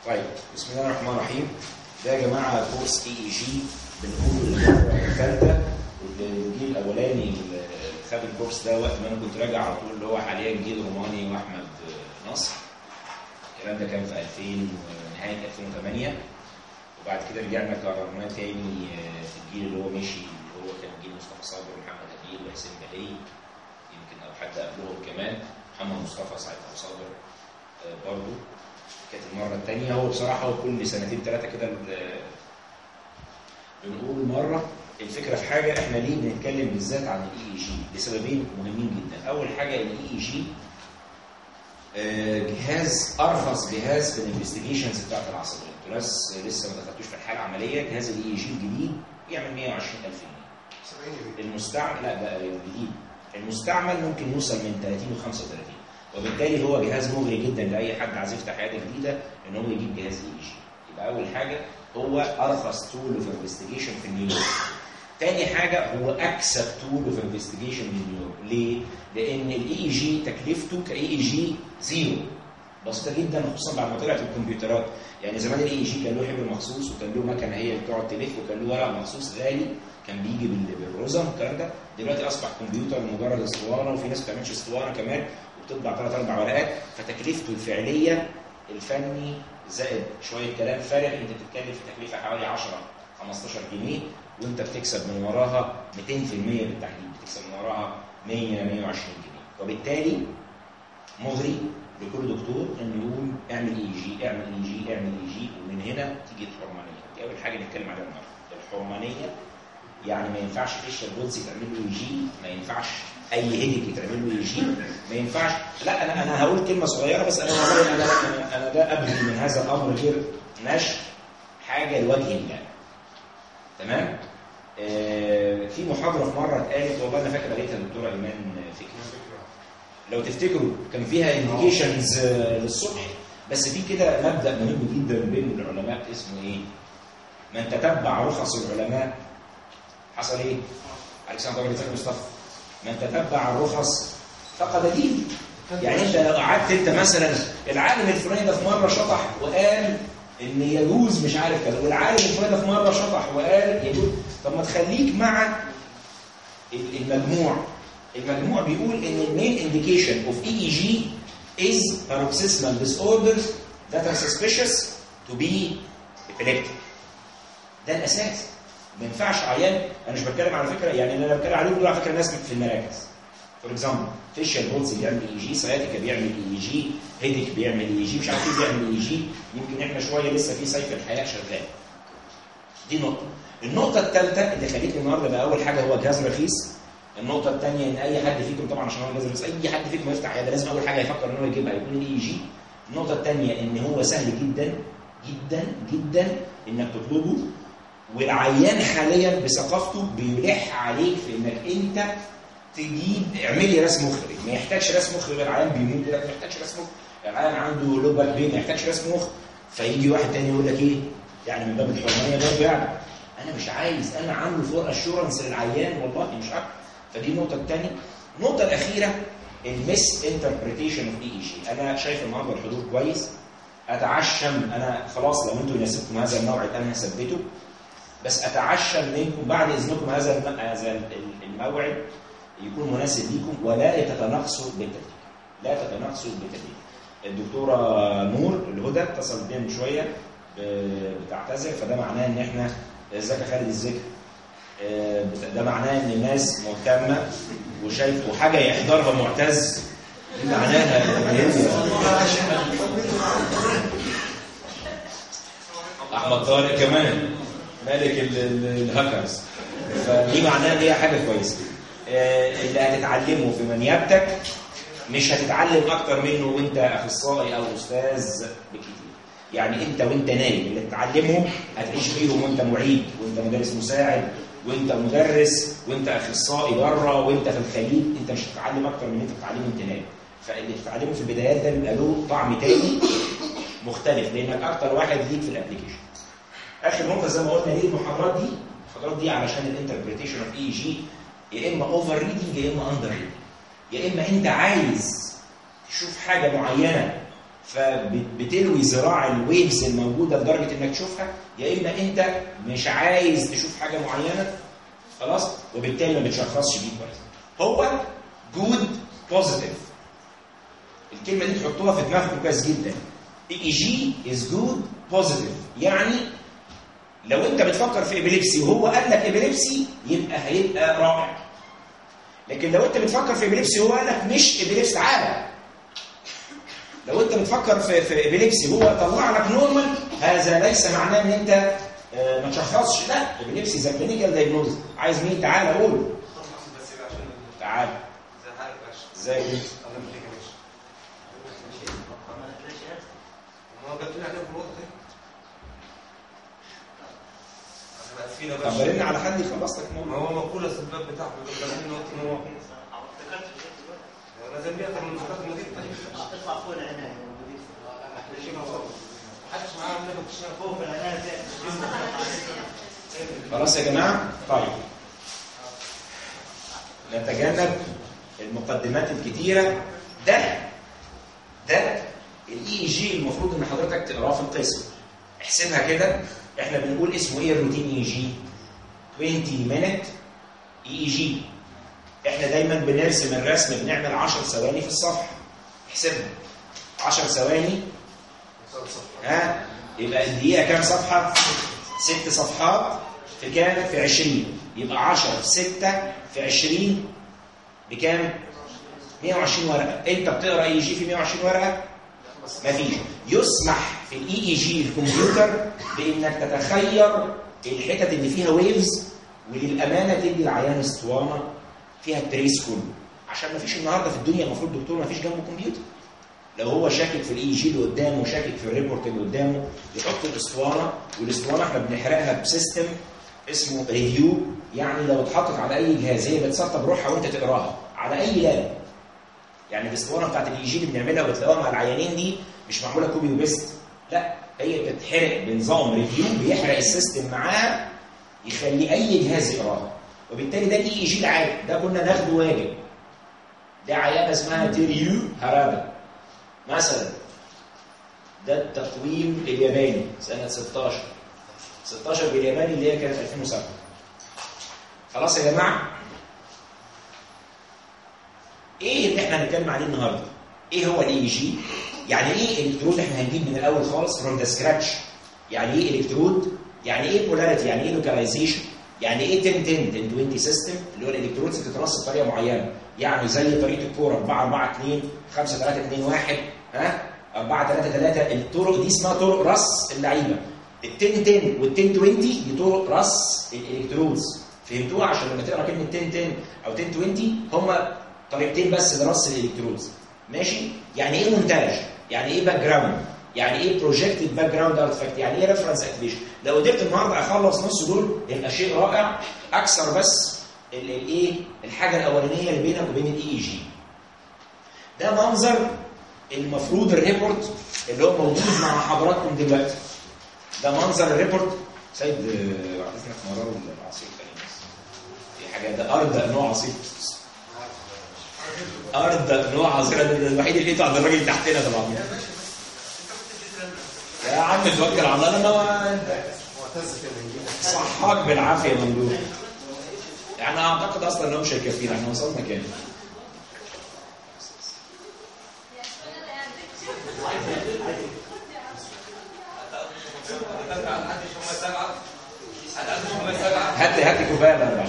طيب بسم الله الرحمن الرحيم ده يا جماعه كورس اي اي جي بنقول المره الثالثه والجيل الاولاني اللي خد الكورس ده وقت ما انا كنت راجع على طول اللي هو حاليا جيل روماني واحمد نصر الكلام ده كان في 2000 ونهايه 2008 وبعد كده رجعنا كررناه تاني في الجيل اللي هو مشي اللي هو كان جيل مصطفى صابر ومحمد أبيل وحسين بهي يمكن او حد قبلهم كمان محمد مصطفى ساعتها وصابر برضه كانت المره الثانيه هو بصراحه هو كل سنتين ثلاثه كده بنقول مره الفكره في حاجه احنا ليه بنتكلم بالذات عن الاي اي جي لسببين مهمين جدا اول حاجه الاي اي جي جهاز ارخص جهاز في الانفستيجيشنز بتاعت العصبيه انتوا ناس لسه ما دخلتوش في الحاله العمليه جهاز الاي اي جي الجديد بيعمل 120000 جنيه المستعمل لا ده الجديد المستعمل ممكن يوصل من 30 ل 35 وبالتالي هو جهاز مغري جدا لاي حد عايز يفتح عياده جديده ان هو يجيب جهاز اي جي يبقى اول حاجه هو ارخص تول اوف انفستيجيشن في نيويورك تاني حاجه هو اكسب تول اوف انفستيجيشن في نيويورك ليه؟ لان الاي اي جي تكلفته كاي اي جي زيرو بسيطه جدا خصوصا بعد ما طلعت الكمبيوترات يعني زمان الاي اي جي كان له حبر مخصوص وكان له مكنه هي بتقعد تلف وكان له ورق مخصوص غالي كان بيجي بالرزم والكلام ده دلوقتي اصبح كمبيوتر مجرد اسطوانه وفي ناس ما بتعملش اسطوانه كمان وبتطبع ثلاث اربع ورقات فتكلفته الفعليه الفني زائد شويه كلام فارغ انت بتتكلم في تكلفه حوالي 10 15 جنيه وانت بتكسب من وراها 200% بالتحديد بتكسب من وراها 100 120 جنيه وبالتالي مغري لكل دكتور انه يقول اعمل اي جي اعمل اي جي اعمل اي جي ومن هنا تيجي الحرمانيه دي اول حاجه نتكلم عليها النهارده الحرمانيه يعني ما ينفعش فيشل بولز يتعمل له اي جي ما ينفعش اي هيدك يتعمل له اي جي ما ينفعش لا انا انا هقول كلمه صغيره بس انا والله انا انا, أنا ده ابغي من هذا الامر غير نشر حاجه لوجه الله تمام آه في محاضره في مره اتقالت والله انا فاكر قالتها الدكتوره ايمان فكري لو تفتكروا كان فيها انديكيشنز للصبح بس في كده مبدا مهم جدا بين العلماء اسمه ايه؟ من تتبع رخص العلماء حصل ايه؟ عليك السلام عليكم مصطفى من تتبع الرخص فقد دين يعني انت لو قعدت انت مثلا العالم الفلاني ده في مره شطح وقال ان يجوز مش عارف كذا والعالم الفلاني ده في مره شطح وقال يجوز طب ما تخليك مع المجموع المجموع بيقول ان المين انديكيشن اوف اي اي جي is paroxysmal disorders that are suspicious to be epileptic ده الاساس ما ينفعش عيان انا مش بتكلم على فكره يعني اللي انا بتكلم عليه دول على فكره ناس في المراكز فور اكزامبل فيشال بولز بيعمل اي جي سياتيكا بيعمل اي جي هيدك بيعمل اي جي مش عارف ايه بيعمل اي جي يمكن احنا شويه لسه في سيف الحياه شغال دي نقطه النقطه الثالثه اللي خليتني النهارده بقى اول حاجه هو جهاز رخيص النقطه الثانيه ان اي حد فيكم طبعا عشان هو جهاز رخيص اي حد فيكم يفتح عياده لازم اول حاجه يفكر ان هو يجيبها يكون الاي جي النقطه الثانيه ان هو سهل جدا جدا جدا انك تطلبه والعيان حاليا بثقافته بيلح عليك في انك انت تجيب اعملي رسم مخ ما يحتاجش رسم مخ غير العيان بيموت لا ما يحتاجش رسم مخ العيان عنده لو باك بين ما يحتاجش رسم مخ فيجي واحد تاني يقول لك ايه يعني من باب الحرمانيه برضه يعني انا مش عايز انا عامل فور اشورنس للعيان والله مش عارف فدي النقطه الثانيه النقطه الاخيره المس انتربريتيشن اوف اي اي جي انا شايف النهارده الحضور كويس اتعشم انا خلاص لو انتم يناسبكم هذا الموعد انا هثبته بس اتعشم منكم بعد اذنكم هذا هذا الموعد يكون مناسب ليكم ولا تتناقصوا بالتدريج لا تتناقصوا بالتدريج الدكتوره نور الهدى اتصلت بينا من شويه بتعتذر فده معناه ان احنا ازيك يا خالد الذكر ده معناه ان الناس مهتمه وشايف وحاجه يحضرها معتز دي معناها احمد طارق كمان ملك الهاكرز فدي معناها ان هي حاجه كويسه اللي هتتعلمه في منيابتك مش هتتعلم اكتر منه وانت اخصائي او استاذ بكتير يعني انت وانت نايم اللي تتعلمهم هتعيش بيهم وانت معيد وانت مدرس مساعد وانت مدرس وانت اخصائي بره وانت في الخليج انت مش هتتعلم اكتر من انت بتتعلمه انت نايم فاللي بتتعلمه في البدايات ده بيبقى له طعم تاني مختلف لانك اكتر واحد ليك في الابلكيشن اخر نقطه زي ما قلنا ليه المحاضرات دي المحاضرات دي علشان الانتربريتيشن اوف اي جي يا اما اوفر ريدنج يا اما اندر ريدنج يا اما انت عايز تشوف حاجه معينه فبتلوي ذراع الويفز الموجوده لدرجه انك تشوفها يا اما انت مش عايز تشوف حاجه معينه خلاص وبالتالي ما بتشخصش بيه كويس هو جود بوزيتيف الكلمه دي تحطوها في دماغكم كويس جدا اي جي از جود بوزيتيف يعني لو انت بتفكر في ابيليبسي وهو قال لك ابيليبسي يبقى هيبقى رائع لكن لو انت بتفكر في ابيليبسي وهو قال لك مش ابيليبسي تعالى لو انت بتفكر في في ابيليبسي وهو طلع لك نورمال هذا ليس معناه ان انت آه، ما تشخصش لا ابيليبسي ذا كلينيكال دايجنوز عايز مين تعالى قول تعالى ازاي انت طب بلنا على حد يخلص لك ما هو مقولة السباب بتاعه بيقول لك انه هو انا زي بيقدر من زكاة المدير تطلع فوق العناية محدش معاه من نبت فوق العناية خلاص يا جماعه طيب نتجنب المقدمات الكتيره ده ده الاي جي المفروض ان حضرتك تقراه في القسم احسبها كده احنا بنقول اسمه ايه الروتين اي جي 20 مينت اي جي احنا دايما بنرسم الرسم بنعمل 10 ثواني في الصفحه احسبها 10 ثواني ها يبقى الدقيقه كام صفحه ست صفحات في كام في 20 يبقى 10 في 6 في 20 بكام 120 ورقه انت بتقرا اي جي في 120 ورقه مفيش يسمح في الاي اي جي الكمبيوتر بانك تتخير الحتت اللي فيها ويفز وللامانه تدي العيان اسطوانه فيها التريس كله عشان مفيش النهارده في الدنيا المفروض دكتور مفيش جنبه كمبيوتر لو هو شاكك في الاي جي اللي قدامه وشاكك في الريبورت اللي قدامه يحط الاسطوانه والاسطوانه احنا بنحرقها بسيستم اسمه ريفيو يعني لو اتحطت على اي جهاز هي بتسطب روحها وانت تقراها على اي لاب يعني الاسطوانه بتاعت الاي جي اللي بنعملها وبتلاقوها مع العيانين دي مش معموله كوبي وبيست لا هي بتتحرق بنظام ريفيو بيحرق السيستم معاها يخلي اي جهاز يقراها وبالتالي ده الاي جي العادي ده كنا ناخده واجب ده عيانه اسمها تيريو هارابا مثلا ده التقويم الياباني سنه 16 16 بالياباني اللي هي كانت 2007 خلاص يا جماعه ايه اللي احنا هنتكلم عليه النهارده ايه هو الاي جي يعني ايه الكترود احنا هنجيب من الاول خالص فروم ذا سكراتش يعني ايه الكترود يعني ايه بولاريتي يعني ايه لوكاليزيشن يعني ايه 10 10 10 20 سيستم اللي هو الالكترودز بتترص بطريقه معينه يعني زي طريقه الكوره 4 4 2 5 3 2 1 ها 4 3 3 الطرق دي اسمها طرق رص اللعيبه ال 10 10 وال 10 20 دي طرق رص الالكترودز فهمتوها عشان لما تقرا كلمه 10 10 او 10 20 هم طريقتين بس لرص الالكترودز ماشي يعني ايه مونتاج يعني ايه باك جراوند يعني ايه بروجكتد باك جراوند ارتفاكت يعني ايه ريفرنس اكتيفيشن لو قدرت النهارده اخلص نص دول يبقى شيء رائع اكثر بس الايه الحاجه الاولانيه اللي بينك وبين الاي اي جي ده منظر المفروض الريبورت اللي هو موجود مع حضراتكم دلوقتي ده منظر الريبورت سيد بعد اذنك مرار العصير تاني بس في حاجه ده ارض نوع عصير ارض نوع عصير ده الوحيد اللي لقيته عند الراجل تحتنا طبعا يا عم توكل على الله انا صحاك بالعافيه ممدوح يعني اعتقد اصلا انهم مش هيكفينا احنا وصلنا كام هات لي هات لي كوبايه بقى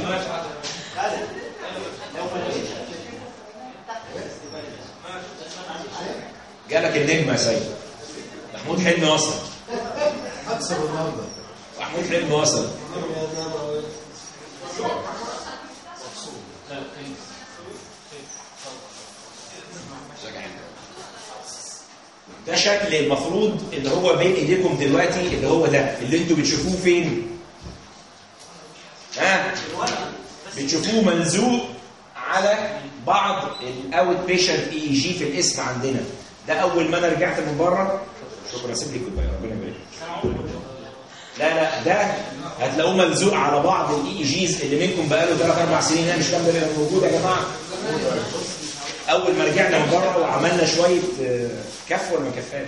جالك النجمه يا سيد محمود حلمي وصل اكثر النهارده محمود حلمي وصل ده شكل المفروض اللي هو بين ايديكم دلوقتي اللي هو ده اللي انتوا بتشوفوه فين ها بتشوفوه منزوق على بعض الاوت بيشنت اي جي في الاسم عندنا ده اول ما انا رجعت من بره شكرا سيب لي كوبايه ربنا يبارك لا لا ده هتلاقوه ملزوق على بعض الاي جيز اللي منكم بقاله 3 4 سنين انا مش كان موجود يا جماعه اول ما رجعنا من بره وعملنا شويه آه، كف ولا ما كفاش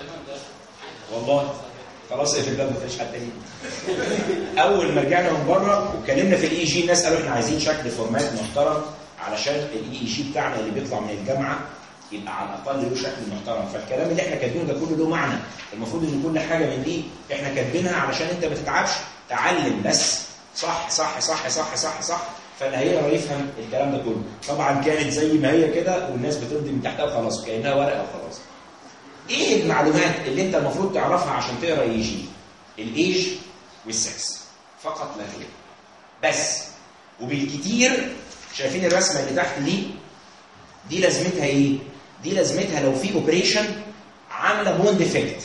والله خلاص اقفل الباب ما فيش حد تاني اول ما رجعنا من بره واتكلمنا في الاي جي الناس قالوا احنا عايزين شكل فورمات محترم علشان الاي جي بتاعنا اللي بيطلع من الجامعه يبقى على الاقل له شكل محترم فالكلام اللي احنا كاتبينه ده كله له معنى المفروض ان كل حاجه من دي احنا كاتبينها علشان انت ما تتعبش تعلم بس صح صح صح صح صح صح فاللي هيقرا يفهم الكلام ده كله طبعا كانت زي ما هي كده والناس بتمضي من تحتها وخلاص كانها ورقه وخلاص ايه المعلومات اللي انت المفروض تعرفها عشان تقرا اي جي الايج والسكس فقط لا غير بس وبالكتير شايفين الرسمه اللي تحت دي دي لازمتها ايه دي لازمتها لو في اوبريشن عامله بوند افكت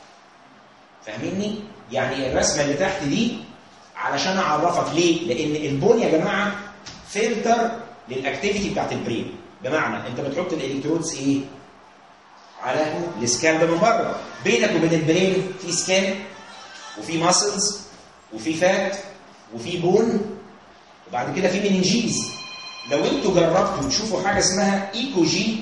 فاهميني يعني الرسمه اللي تحت دي علشان اعرفك ليه لان البون يا جماعه فلتر للاكتيفيتي بتاعت البرين بمعنى انت بتحط الالكترودز ايه على السكان ده من بره بينك وبين البرين في سكان وفي ماسلز وفي فات وفي بون وبعد كده في مننجيز لو انتوا جربتوا تشوفوا حاجه اسمها ايكو جي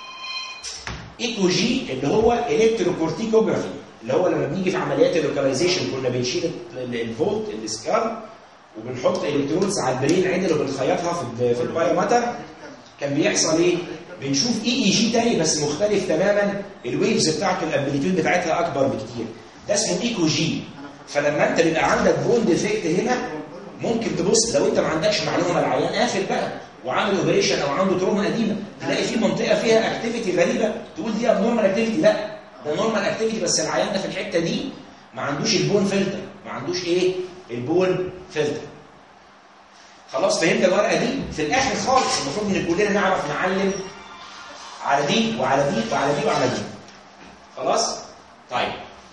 ايكو جي اللي هو الكتروكورتيكوجرافي اللي هو لما بنيجي في عمليات اللوكاليزيشن كنا بنشيل ال- الفولت السكار وبنحط الكترونز على البرين عدل وبنخيطها في ال- في البايوماتر كان بيحصل ايه؟ بنشوف اي اي جي تاني بس مختلف تماما الويفز بتاعته الامبليتيود بتاعتها اكبر بكتير ده اسمه ايكو جي فلما انت بيبقى عندك بوند افكت هنا ممكن تبص لو انت ما عندكش معلومه العيان قافل بقى وعامل اوبريشن او عنده تروما قديمه تلاقي في منطقه فيها اكتيفيتي غريبه تقول دي نورمال اكتيفيتي لا ده نورمال اكتيفيتي بس العيان ده في الحته دي ما عندوش البون فلتر ما عندوش ايه البون فلتر خلاص فهمت الورقه دي في الاخر خالص المفروض ان كلنا نعرف نعلم على دي وعلى دي وعلى دي وعلى دي خلاص طيب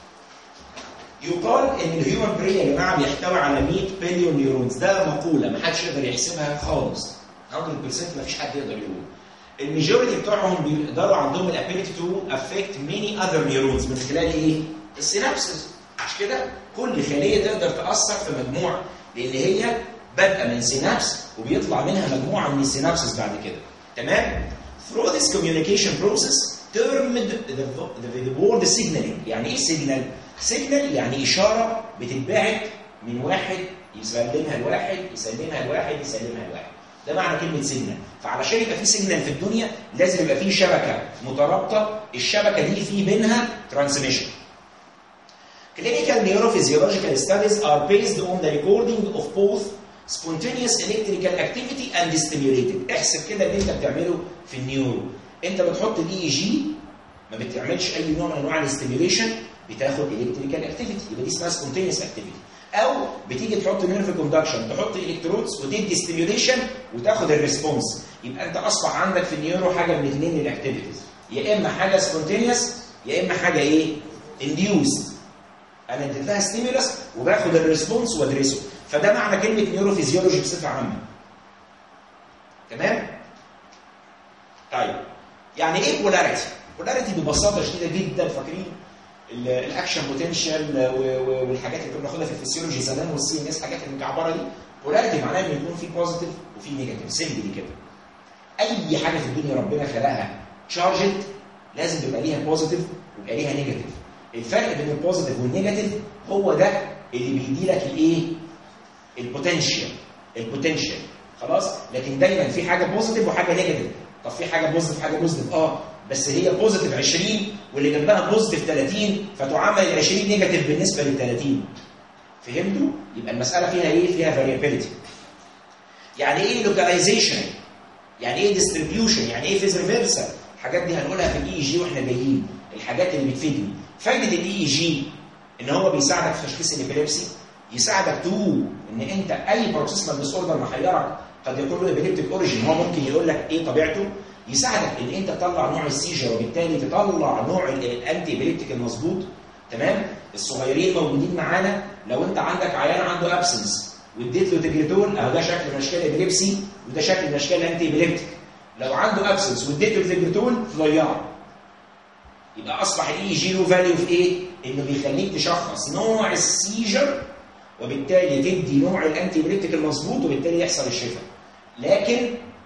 يقال ان الهيومن برين يا جماعه بيحتوي على 100 بليون نيورونز ده مقوله ما حدش يقدر يحسبها خالص 100% ما فيش حد يقدر يقول الميجوريتي بتوعهم بيقدروا عندهم الابيليتي تو افكت ماني اذر نيورونز من خلال ايه؟ السينابسز مش كده؟ كل خليه تقدر تاثر في مجموعه لان هي بادئه من سينابس وبيطلع منها مجموعه من السينابسز بعد كده تمام؟ Through this communication process termed the, the, the word signaling يعني ايه signal؟ signal يعني اشاره بتتبعت من واحد يسلمها لواحد يسلمها لواحد يسلمها لواحد ده معنى كلمة سيجنال فعلشان يبقى في سيجنال في الدنيا لازم يبقى في شبكة مترابطة الشبكة دي في بينها ترانسميشن Clinical neurophysiological studies are based on the recording of both spontaneous electrical activity and stimulated احسب كده اللي انت بتعمله في النيورو انت بتحط الاي اي جي ما بتعملش اي نوع من انواع الاستيميوليشن بتاخد الكتريكال اكتيفيتي يبقى دي اسمها سبونتينيوس اكتيفيتي او بتيجي تحط نيرف كوندكشن تحط الكترودز وتدي ستيميوليشن وتاخد الريسبونس يبقى انت اصبح عندك في النيورو حاجه من اثنين الاكتيفيتيز يا اما حاجه سبونتينيوس يا اما حاجه ايه انديوست انا اديتها ستيمولس وباخد الريسبونس وادرسه فده معنى كلمه نيورو فيزيولوجي بصفه عامه تمام طيب يعني ايه بولاريتي بولاريتي ببساطه شديده جدا فاكرين ال- الاكشن بوتنشال والحاجات اللي كنا بناخدها في الفسيولوجي زمان والسي ان اس حاجات المكعبره دي بولاريتي معناها ان يكون في بوزيتيف وفي نيجاتيف سيمبلي كده اي حاجه في الدنيا ربنا خلقها تشارجد لازم تبقى ليها بوزيتيف ويبقى ليها نيجاتيف الفرق بين البوزيتيف والنيجاتيف هو ده اللي بيدي لك الايه البوتنشال البوتنشال خلاص لكن دايما في حاجه بوزيتيف وحاجه نيجاتيف طب في حاجه بوزيتيف حاجه بوزيتيف اه بس هي بوزيتيف 20 واللي جنبها بوزيتيف 30 فتعامل ال 20 نيجاتيف بالنسبه لل 30 فهمتوا؟ يبقى المساله فيها ايه؟ فيها فاريابيلتي يعني ايه لوكاليزيشن؟ يعني ايه ديستريبيوشن؟ يعني ايه فيز ريفرسال؟ الحاجات دي هنقولها في الاي جي واحنا جايين الحاجات اللي بتفيدني فايده الاي جي ان هو بيساعدك في تشخيص الابيليبسي يساعدك تو ان انت اي بروكسيسمال ديس اوردر محيرك قد يكون له ابيليبتيك اوريجين هو ممكن يقول لك ايه طبيعته يساعدك ان انت تطلع نوع السيجر وبالتالي تطلع نوع الانتي ابيليبتيك المظبوط تمام الصغيرين موجودين معانا لو انت عندك عيان عنده ابسنس واديت له تجريتول اهو ده شكل من اشكال الابيليبسي وده شكل من اشكال الانتي ابيليبتيك لو عنده ابسنس واديت له تجريتول تضيعه يبقى اصبح الاي جي له فاليو في ايه؟ انه بيخليك تشخص نوع السيجر وبالتالي تدي نوع الانتي ابيليبتيك المظبوط وبالتالي يحصل الشفاء لكن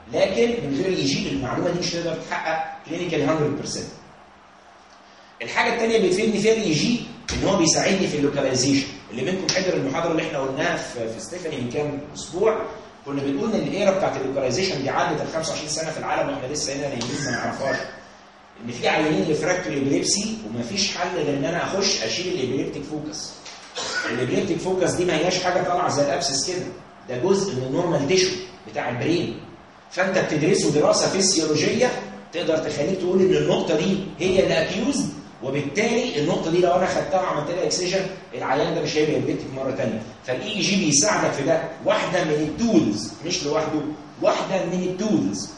لكن من غير يجي المعلومه دي مش هتقدر تحقق كلينيكال 100% الحاجه الثانيه اللي بيفيدني فيها الاي جي ان هو بيساعدني في اللوكاليزيشن اللي منكم حضر المحاضره اللي احنا قلناها في, في ستيفاني من كام اسبوع كنا بنقول ان الايرا بتاعت اللوكاليزيشن دي عدت ال 25 سنه في العالم واحنا لسه هنا نايمين ما نعرفهاش ان في عيانين ريفراكتوري ابيليبسي ومفيش حل غير ان انا اخش اشيل الابيليبتيك فوكس الابيليبتيك فوكس دي ما هياش حاجه طالعه زي الابسس كده ده جزء من النورمال تيشو بتاع البرين فانت بتدرسه دراسه فيسيولوجيه تقدر تخليك تقول ان النقطه دي هي اللي اكيوز وبالتالي النقطه دي لو انا خدتها وعملت لها اكسجن العيان ده مش هيبقى ابيليبتيك مره ثانيه فالاي اي جي بيساعدك في ده واحده من التولز مش لوحده واحده من التولز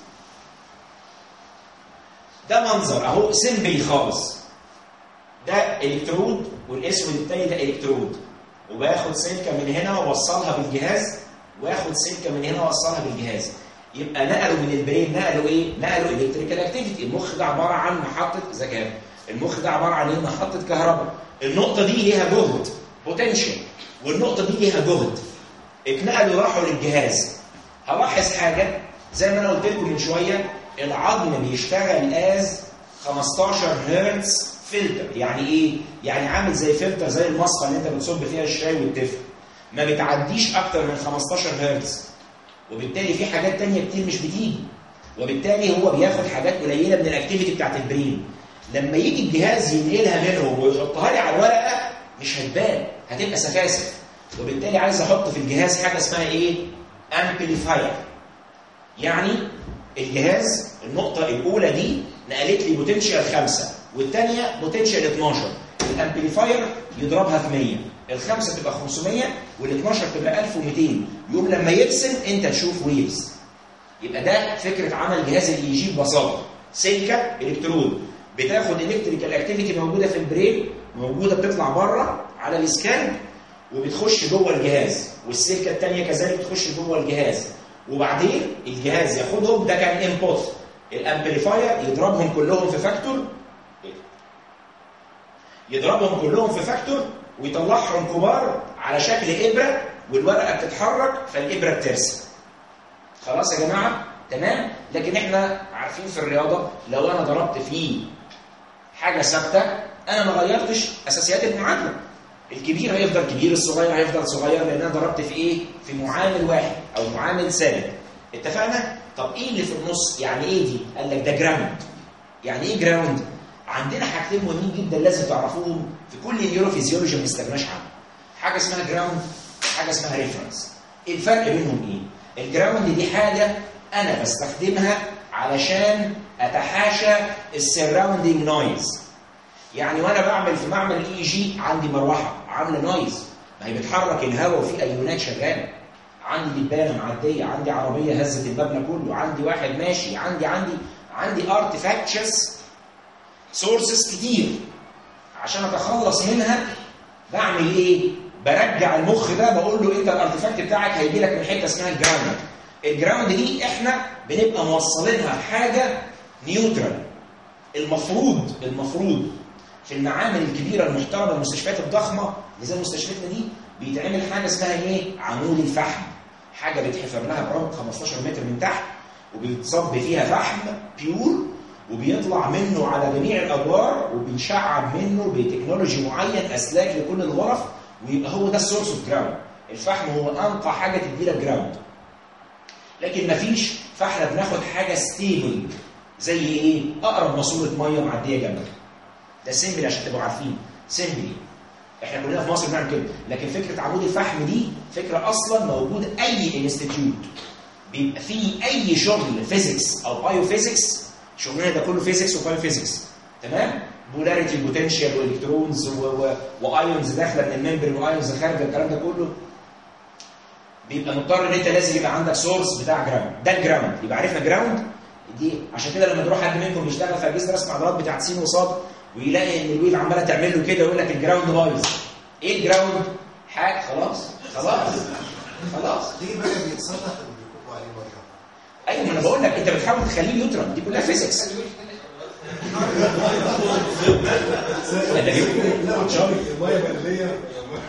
ده منظر اهو سيمبلي خالص ده الكترود والاسود التاني ده الكترود وباخد سلكه من هنا واوصلها بالجهاز واخد سلكه من هنا واوصلها بالجهاز يبقى نقلوا من البرين نقلوا ايه؟ نقلوا الكتريكال اكتيفيتي المخ ده عباره عن محطه ذكاء المخ ده عباره عن ايه؟ محطه كهرباء النقطه دي ليها جهد بوتنشال والنقطه دي ليها جهد اتنقلوا راحوا للجهاز هلاحظ حاجه زي ما انا قلت لكم من شويه العظم بيشتغل از 15 هرتز فلتر يعني ايه؟ يعني عامل زي فلتر زي المصفى اللي انت بتصب فيها الشاي والتفل ما بتعديش اكتر من 15 هرتز وبالتالي في حاجات تانية كتير مش بتيجي وبالتالي هو بياخد حاجات قليله من الاكتيفيتي بتاعت البرين لما يجي الجهاز ينقلها منهم ويحطها لي على الورقه مش هتبان هتبقى سفاسف وبالتالي عايز احط في الجهاز حاجه اسمها ايه؟ امبليفاير يعني الجهاز النقطه الاولى دي نقلت لي بوتنشال 5 والثانيه بوتنشال 12 الامبليفاير يضربها في 100 الخمسه تبقى 500 وال12 تبقى 1200 يقوم لما يرسم انت تشوف ويفز يبقى ده فكره عمل جهاز الاي جي ببساطه سلكه الكترود بتاخد الكتريكال اكتيفيتي موجوده في البرين موجوده بتطلع بره على السكان وبتخش جوه الجهاز والسلكه الثانيه كذلك بتخش جوه الجهاز وبعدين الجهاز ياخدهم ده كان انبوت الامبليفاير يضربهم كلهم في فاكتور يضربهم كلهم في فاكتور ويطلعهم كبار على شكل ابره والورقه بتتحرك فالابره بترسم خلاص يا جماعه تمام لكن احنا عارفين في الرياضه لو انا ضربت في حاجه ثابته انا ما غيرتش اساسيات المعادله الكبير هيفضل كبير الصغير هيفضل صغير لان انا ضربت في ايه في معامل واحد او معامل ثابت اتفقنا طب ايه اللي في النص يعني ايه دي قال لك ده جراوند يعني ايه جراوند عندنا حاجتين مهمين جدا لازم تعرفوهم في كل النيوروفيزيولوجي ما نستغناش عنهم حاجه اسمها جراوند حاجه اسمها ريفرنس الفرق بينهم ايه الجراوند دي حاجه انا بستخدمها علشان اتحاشى السراوندينج نويز يعني وانا بعمل في معمل الاي جي عندي مروحه عامله نويز ما هي بتحرك الهواء وفي ايونات شغاله عندي دبانه معديه عندي عربيه هزت المبنى كله عندي واحد ماشي عندي عندي عندي ارتفاكتشرز سورسز كتير عشان اتخلص منها بعمل ايه برجع المخ ده بقول له انت الارتفاكت بتاعك هيجي لك من حته اسمها الجراوند الجراوند دي احنا بنبقى موصلينها بحاجه نيوترال المفروض المفروض في المعامل الكبيره المحترمه المستشفيات الضخمه اللي زي مستشفياتنا دي بيتعمل حاجه اسمها ايه عمود الفحم حاجه بيتحفر لها بعمق 15 متر من تحت وبيتصب فيها فحم بيور وبيطلع منه على جميع الادوار وبيشعب منه بتكنولوجي معين اسلاك لكل الغرف ويبقى هو ده السورس اوف جراوند الفحم هو انقى حاجه تدي لك جراوند لكن مفيش فاحنا بناخد حاجه ستيبل زي ايه اقرب ماسوره ميه معديه جنبك ده سيمبل عشان تبقوا عارفين سيمبلي احنا كلنا في مصر بنعمل كده لكن فكره عمود الفحم دي فكره اصلا موجوده اي انستتيوت بيبقى فيه اي شغل فيزيكس او بايو فيزيكس شغلنا ده كله فيزيكس وبايو فيزيكس تمام بولاريتي بوتنشال والكترونز وايونز داخله من الممبرين وايونز خارجه الكلام ده كله بيبقى مضطر ان انت لازم يبقى عندك سورس بتاع جراوند ده الجراوند يبقى عرفنا جراوند دي عشان كده لما تروح حد منكم بيشتغل في اجهزه رسم عضلات بتاعت سين وصاد ويلاقي ان الويل عماله تعمل له كده يقول لك الجراوند بايظ ايه الجراوند حاجه خلاص خلاص خلاص دي بقى بيتصلح اللي بيكبوا عليه ميه ايوه ما انا بقول لك انت بتحاول تخليه نيوترال دي كلها فيزيكس أنا جبت- لا وتشارك الميه مقليه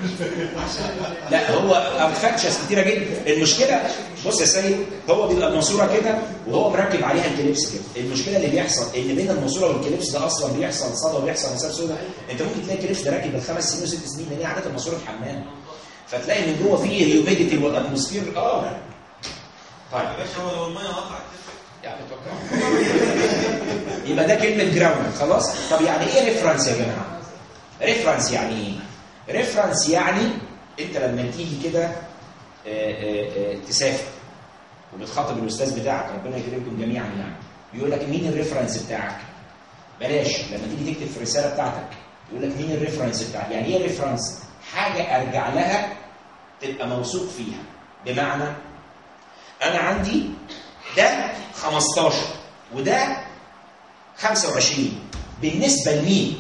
لا هو ارتفاكتشرز كتيره جدا المشكله بص يا سيد هو بيبقى الماسوره كده وهو مركب عليها الكليبس كده المشكله اللي بيحصل ان بين الماسوره والكليبس ده اصلا بيحصل صدى وبيحصل مسافه سوداء انت ممكن تلاقي الكليبس ده راكب بالخمس سنين وست سنين لان هي عاده الماسوره في حمام فتلاقي من جوه فيه هيوميديتي والاتموسفير اه طيب يا باشا هو لو الميه قطعت يعني اتوقع يبقى ده كلمه جراوند خلاص طب يعني ايه ريفرنس يا جماعه ريفرنس يعني ايه ريفرنس يعني انت لما تيجي كده آه، آه، آه، تسافر وبتخاطب الاستاذ بتاعك ربنا يكرمكم جميعا يعني بيقول لك مين الريفرنس بتاعك بلاش لما تيجي تكتب في الرساله بتاعتك يقول لك مين الريفرنس بتاعك يعني ايه ريفرنس حاجه ارجع لها تبقى موثوق فيها بمعنى انا عندي ده 15 وده 25 بالنسبه لمين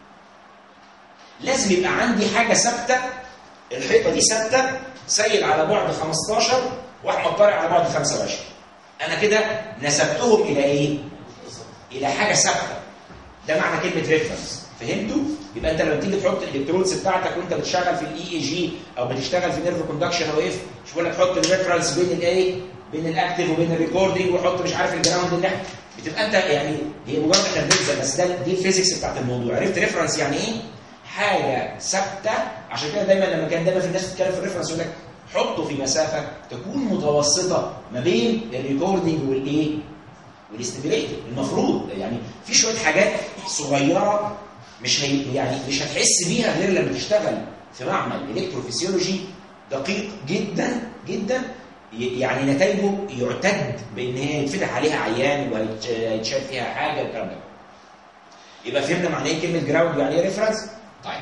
لازم يبقى عندي حاجه ثابته الحيطه دي ثابته سيل على بعد 15 واحمد طارق على بعد 25 انا كده نسبتهم الى ايه الى حاجه ثابته ده معنى كلمه ريفرنس فهمتوا يبقى انت لما تيجي تحط الالكترونز بتاعتك وانت بتشتغل في الاي اي جي او بتشتغل في نيرف كوندكشن او اف مش بقول لك حط الريفرنس بين الايه بين الاكتف وبين الريكوردنج وحط مش عارف الجراوند اللي احنا بتبقى انت يعني هي مجرد احنا بننسى بس ده دي الفيزيكس بتاعت الموضوع عرفت ريفرنس يعني ايه حاجه ثابته عشان كده دايما لما كان دايما في الناس بتتكلم في الريفرنس يقول لك حطه في مسافه تكون متوسطه ما بين الريكوردنج والايه والاستيميليتور المفروض يعني في شويه حاجات صغيره مش هي يعني مش هتحس بيها غير لما تشتغل في معمل الكتروفيسيولوجي دقيق جدا جدا ي- يعني نتائجه يعتد بان هي يتفتح عليها عيان وهيتشال فيها حاجه والكلام ده يبقى فهمنا معنى ايه كلمه جراوند يعني ايه ريفرنس طيب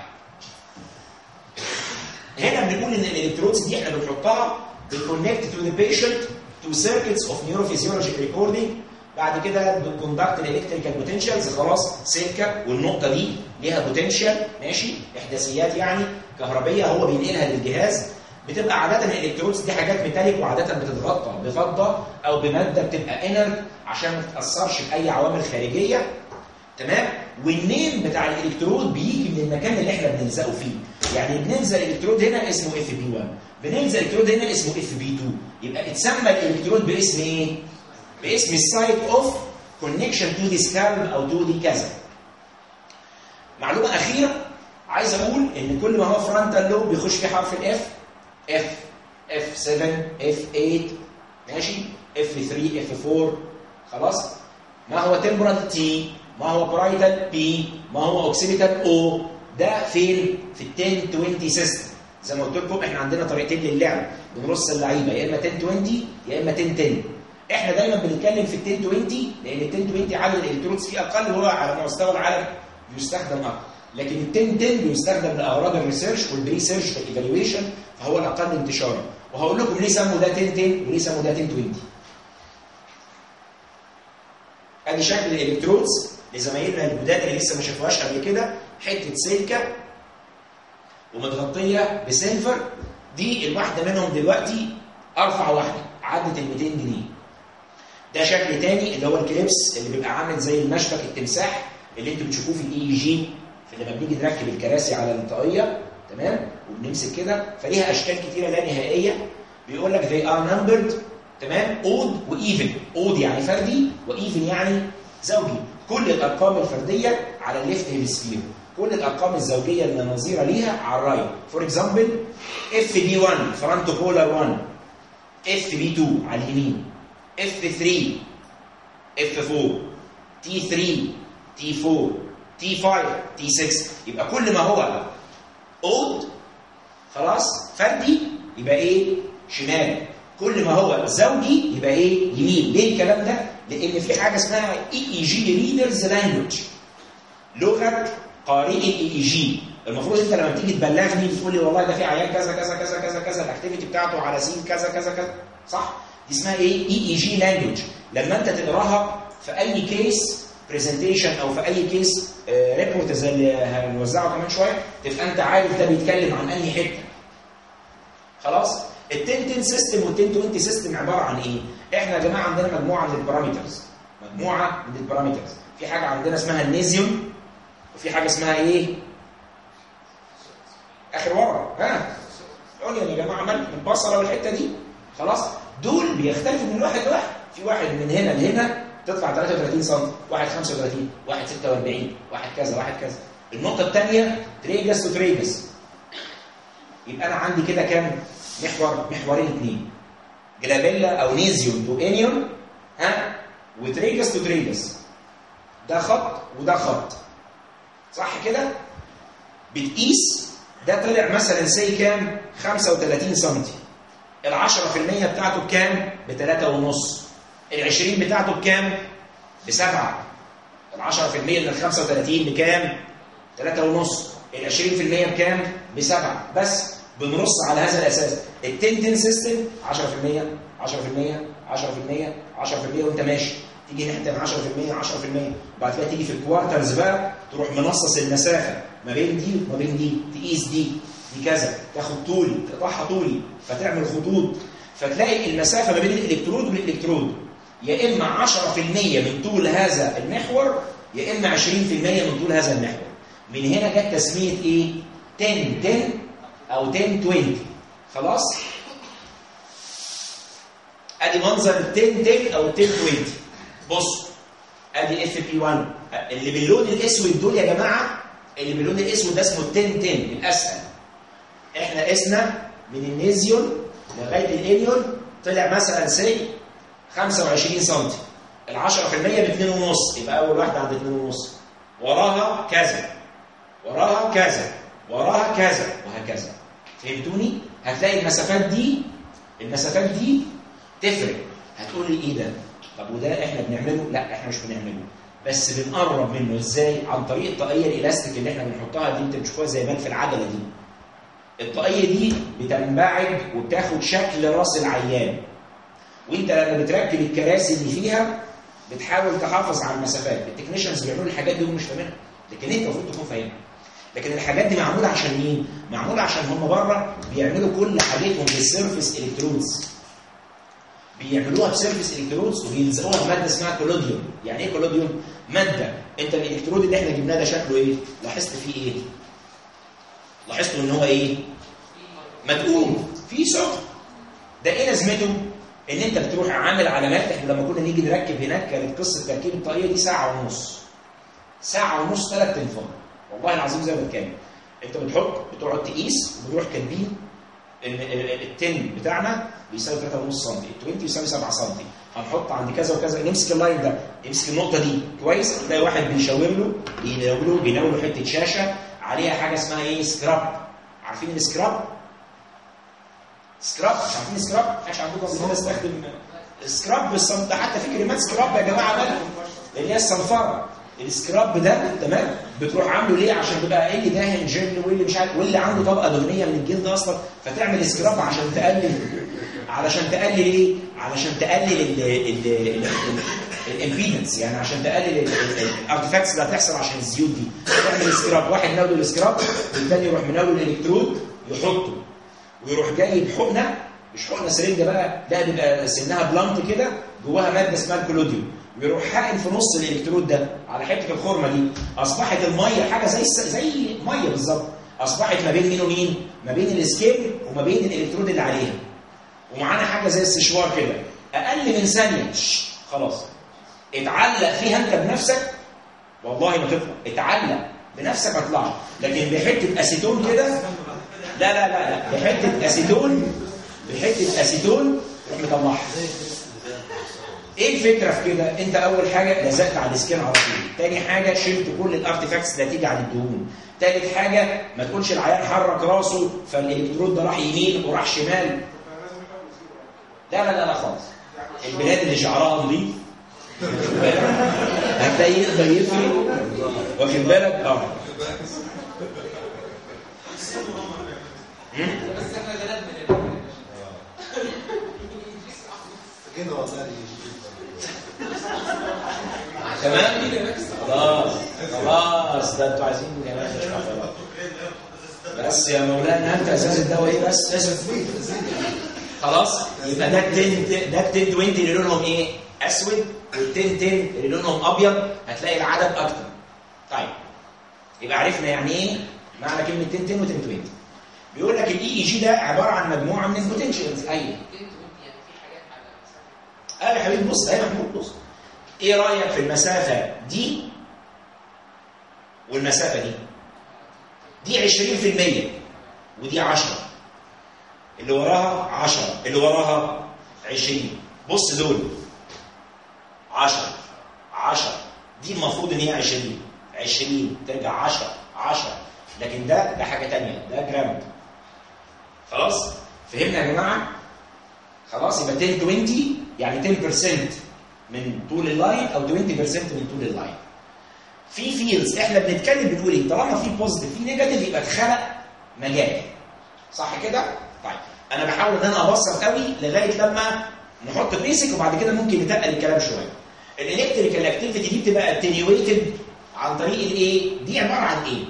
هنا بنقول ان الالكترودز دي احنا بنحطها بنكونكت تو ذا بيشنت تو سيركتس اوف نيوروفيزيولوجيك ريكوردنج بعد كده بنكوندكت الالكتريكال بوتنشالز خلاص سلكه والنقطه دي ليها بوتنشال ماشي احداثيات يعني كهربيه هو بينقلها للجهاز بتبقى عاده الالكترودز دي حاجات ميتاليك وعاده بتتغطى بفضه او بماده بتبقى انرت عشان ما تتاثرش باي عوامل خارجيه تمام والنيم بتاع الالكترود بيجي من المكان اللي احنا بنلزقه فيه يعني بنلزق الالكترود هنا اسمه اف بي 1 بنلزق الالكترود هنا اسمه اف بي 2 يبقى اتسمى الالكترود باسم ايه باسم السايت اوف كونكشن تو ذي سكالب او تو ذي كذا معلومه اخيره عايز اقول ان كل ما هو فرونتال لوب بيخش فيه حرف الاف اف اف 7 اف 8 ماشي اف 3 اف 4 خلاص ما هو تمبرال تي ما هو برايتال بي ما هو اوكسيبيتال او ده فين في ال 10 20 سيستم زي ما قلت لكم احنا عندنا طريقتين للعب بنرص اللعيبه يا اما 10 20 يا اما 10 10 احنا دايما بنتكلم في ال 10 20 لان ال 10 20 عدد الالكترونز فيه اقل وهو على مستوى العالم بيستخدم اكتر لكن ال 10 10 بيستخدم لاغراض الريسيرش والبري سيرش والايفالويشن فهو الاقل انتشارا وهقول لكم ليه سموا ده 10 10 وليه سموا ده 10 20 ادي شكل الالكترودز لزمايلنا الجداد اللي لسه ما شافوهاش قبل كده حته سلكه ومتغطيه بسيلفر دي الواحده منهم دلوقتي ارفع واحده عدت ال 200 جنيه ده شكل تاني اللي هو الكليبس اللي بيبقى عامل زي المشبك التمساح اللي انتوا بتشوفوه في الاي اي جي في لما بنيجي نركب الكراسي على الطاقيه تمام وبنمسك كده فليها اشكال كتيره لا نهائيه بيقول لك they are numbered تمام اود وايفن اود يعني فردي وايفن يعني زوجي كل الارقام الفرديه على الليفت هيمسفير كل الارقام الزوجيه النظيره ليها على الرايت فور اكزامبل اف بي 1 فرونتو بولار 1 اف بي 2 على اليمين اف 3 اف 4 تي 3 تي 4 تي 5 تي 6 يبقى كل ما هو اود خلاص فردي يبقى ايه شمال كل ما هو زوجي يبقى ايه يمين ليه الكلام ده لان في حاجه اسمها اي اي جي ريدرز لانجوج لغه قارئ الاي اي جي المفروض انت لما تيجي تبلغني تقول لي والله ده في عيان كذا كذا كذا كذا كذا الاكتيفيتي بتاعته على سين كذا كذا كذا صح دي اسمها ايه اي اي جي لانجوج لما انت تقراها في اي كيس برزنتيشن او في اي كيس ريبورت زي اللي هنوزعه كمان شويه تبقى انت عارف ده بيتكلم عن انهي حته خلاص ال 10 10 سيستم وال 10 20 سيستم عباره عن ايه؟ احنا يا جماعه عندنا مجموعه من البارامترز مجموعه من البارامترز في حاجه عندنا اسمها النيزيوم وفي حاجه اسمها ايه اخر ورقه ها قول يا جماعه مالك من البصله والحته دي خلاص دول بيختلفوا من واحد لواحد في واحد من هنا لهنا تطلع 33 سم واحد 35 واحد 46 واحد كذا واحد كذا النقطه الثانيه تريجس وتريجس يبقى انا عندي كده كام محور محورين اثنين جلابيلا او نيزيوم تو انيون ها وتريجس تو تريجس ده خط وده خط صح كده بتقيس ده طلع مثلا سي كام 35 سم ال 10% بتاعته بكام ب 3 ونص ال 20 بتاعته بكام ب 7 ال 10% من ال 35 بكام 3 ونص ال 20% بكام ب 7 بس بنرص على هذا الاساس ال 10 10 سيستم 10% 10% 10% 10% وانت ماشي تيجي ناحيه 10% 10% وبعد كده تيجي في الكوارترز بقى تروح منصص المسافه ما بين دي وما بين دي تقيس دي دي كذا تاخد طولي تقطعها طولي فتعمل خطوط فتلاقي المسافه ما بين الالكترود والالكترود يا اما 10% من طول هذا المحور يا اما 20% من طول هذا المحور من هنا جت تسميه ايه 10 10 او 10 20 خلاص ادي منظر ال 10 10 او 10 20 بص ادي اف بي 1 اللي باللون الاسود دول يا جماعه اللي باللون الاسود ده اسمه 10 10 الاسهل احنا قسنا من النيزيون لغايه الانيون طلع مثلا سي 25 سم ال 10% ب 2.5 يبقى اول واحده عند 2.5 وراها كذا وراها كذا وراها كذا وهكذا فهمتوني هتلاقي المسافات دي المسافات دي تفرق هتقول لي ايه ده طب وده احنا بنعمله لا احنا مش بنعمله بس بنقرب منه ازاي عن طريق الطاقيه الالاستيك اللي احنا بنحطها دي انت بتشوفوها زي ما في العجله دي الطاقيه دي بتنبعج وبتاخد شكل راس العيان وانت لما بتركب الكراسي اللي فيها بتحاول تحافظ على المسافات التكنيشنز بيعملوا الحاجات دي ومش فاهمينها لكن انت المفروض تكون فاهمها لكن الحاجات دي معموله عشان مين معموله عشان هم بره بيعملوا كل حاجتهم بالسيرفيس الكترودز بيعملوها بسيرفيس الكترودز وبيلزقوها بماده اسمها كولوديوم يعني ايه كولوديوم ماده انت الالكترود اللي احنا جبناه ده شكله ايه لاحظت فيه ايه لاحظتوا ان هو ايه مدقوم فيه سكر ده ايه لازمته ان انت بتروح عامل علامات احنا لما كنا نيجي نركب هناك كانت قصه تركيب الطاقيه دي ساعه ونص ساعه ونص ثلاث تنفار والله العظيم زي ما بتكلم انت بتحط بتقعد تقيس وبنروح كاتبين ان التن بتاعنا بيساوي 3.5 سم ال 20 بيساوي 7 سم هنحط عند كذا وكذا نمسك اللاين ده نمسك النقطه دي كويس تلاقي واحد بيشاور له بيناوله بيناوله حته شاشه عليها حاجه اسمها ايه سكراب عارفين السكراب سكراب مش عارفين سكراب محدش عندكم قبل كده استخدم سكراب بالصمت ده حتى في كريمات سكراب يا جماعه مالكم اللي هي الصنفره السكراب ده تمام بتروح عامله ليه عشان تبقى ايه اللي داهن جل واللي مش عارف واللي عنده طبقه دهنيه من الجلد اصلا فتعمل سكراب عشان تقلل علشان تقلل ايه علشان تقلل الامبيدنس يعني عشان تقلل الارتفاكتس اللي هتحصل عشان الزيوت دي تعمل سكراب واحد ناوله السكراب والتاني يروح مناوله الالكترود يحطه ويروح جايب حقنه مش حقنه سرنجه بقى لا بيبقى سنها بلانت كده جواها ماده اسمها الكلوديوم ويروح حاقن في نص الالكترود ده على حته الخرمه دي اصبحت الميه حاجه زي زي ميه بالظبط اصبحت ما بين مين ومين ما بين السكيل وما بين الالكترود اللي عليها ومعانا حاجه زي السشوار كده اقل من ثانيه خلاص اتعلق فيها انت بنفسك والله ما تطلع اتعلق بنفسك هتطلع لكن بحته اسيتون كده لا لا لا لا بحته اسيتون بحته اسيتون تروح مطلعها ايه الفكره في كده انت اول حاجه لزقت على السكين على طول تاني حاجه شلت كل الارتفاكتس اللي هتيجي على الدهون تالت حاجه ما تقولش العيان حرك راسه فالالكترود ده راح يمين وراح شمال لا لا لا لا خالص البلاد اللي شعرها نظيف هتلاقيه يقدر يفرق واخد بالك اه كده والله تمام خلاص خلاص ده انتوا عايزين يا باشا اشرح بس يا مولانا انت اساس الدواء ايه بس خلاص يبقى ده التن ده التن 20 اللي لونهم ايه اسود وال10 10 اللي لونهم ابيض هتلاقي العدد اكتر طيب يبقى عرفنا يعني ايه معنى كلمه 10 10 و 10 20 بيقول لك الاي اي جي ده عباره عن مجموعه من البوتنشالز ايوه اه يا حبيبي بص ايوه محمود بص ايه رايك في المسافه دي والمسافه دي دي 20% ودي 10 اللي وراها 10 اللي وراها 20 بص دول 10 10 دي المفروض ان هي 20 20 ترجع 10 10 لكن ده ده حاجه ثانيه ده جرام خلاص فهمنا يا جماعه خلاص يبقى 10 20 يعني 10% من طول اللاين او 20% من طول اللاين في فيلز احنا بنتكلم بنقول ايه طالما في بوزيتيف في نيجاتيف يبقى اتخلق مجال صح كده طيب انا بحاول ان انا ابسط قوي لغايه لما نحط بيسك وبعد كده ممكن نتقل الكلام شويه الالكتريكال اكتيفيتي دي بتبقى اتنيويتد عن طريق الايه دي عباره عن ايه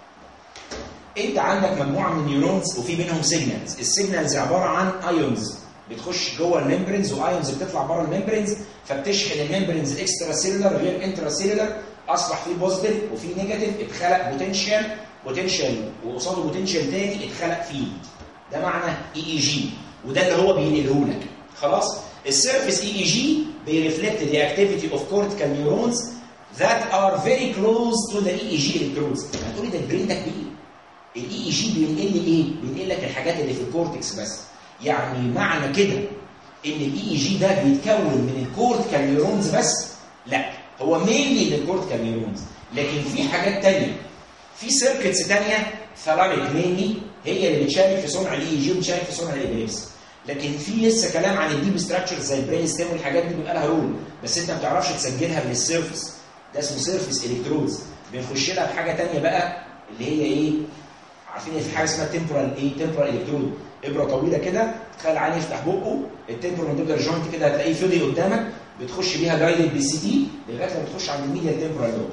انت عندك مجموعه من النيورونز وفي منهم سيجنالز السيجنالز عباره عن ايونز بتخش جوه الممبرينز وايونز بتطلع بره الممبرينز فبتشحن الممبرينز اكسترا سيلولر غير انترا سيلولر اصبح فيه بوزيتيف وفي نيجاتيف اتخلق بوتنشال بوتنشال وقصاده بوتنشال تاني اتخلق فيلد ده معنى اي اي جي وده اللي هو بينقله لك خلاص السيرفيس اي اي جي بيرفلكت the activity of cortical neurons that are very close to the EEG electrodes هتقولي ده البرين ده كبير الاي اي جي بينقل لي ايه بينقل لك الحاجات اللي في الكورتكس بس يعني معنى كده ان الاي اي جي ده بيتكون من الكورتيكال نيورونز بس لا هو مينلي للكورتيكال نيورونز لكن في حاجات تانية في سيركتس تانية ثلاميك مينلي هي اللي بتشارك في صنع الاي اي جي وبتشارك في صنع الابليبس لكن في لسه كلام عن الديب ستراكشر زي البرين ستيم والحاجات دي بيبقى لها رول بس انت ما بتعرفش تسجلها من السيرفس ده اسمه سيرفس الكترودز بنخش لها بحاجه تانية بقى اللي هي ايه عارفين في حاجه اسمها تمبرال ايه تمبرال الكترود ابره طويله كده تخيل العين يفتح بقه التمبرال مانديبلر جوينت كده هتلاقيه فضي قدامك بتخش بيها جايدد بي سي تي لغايه لما تخش عند الميديا تمبرال لوب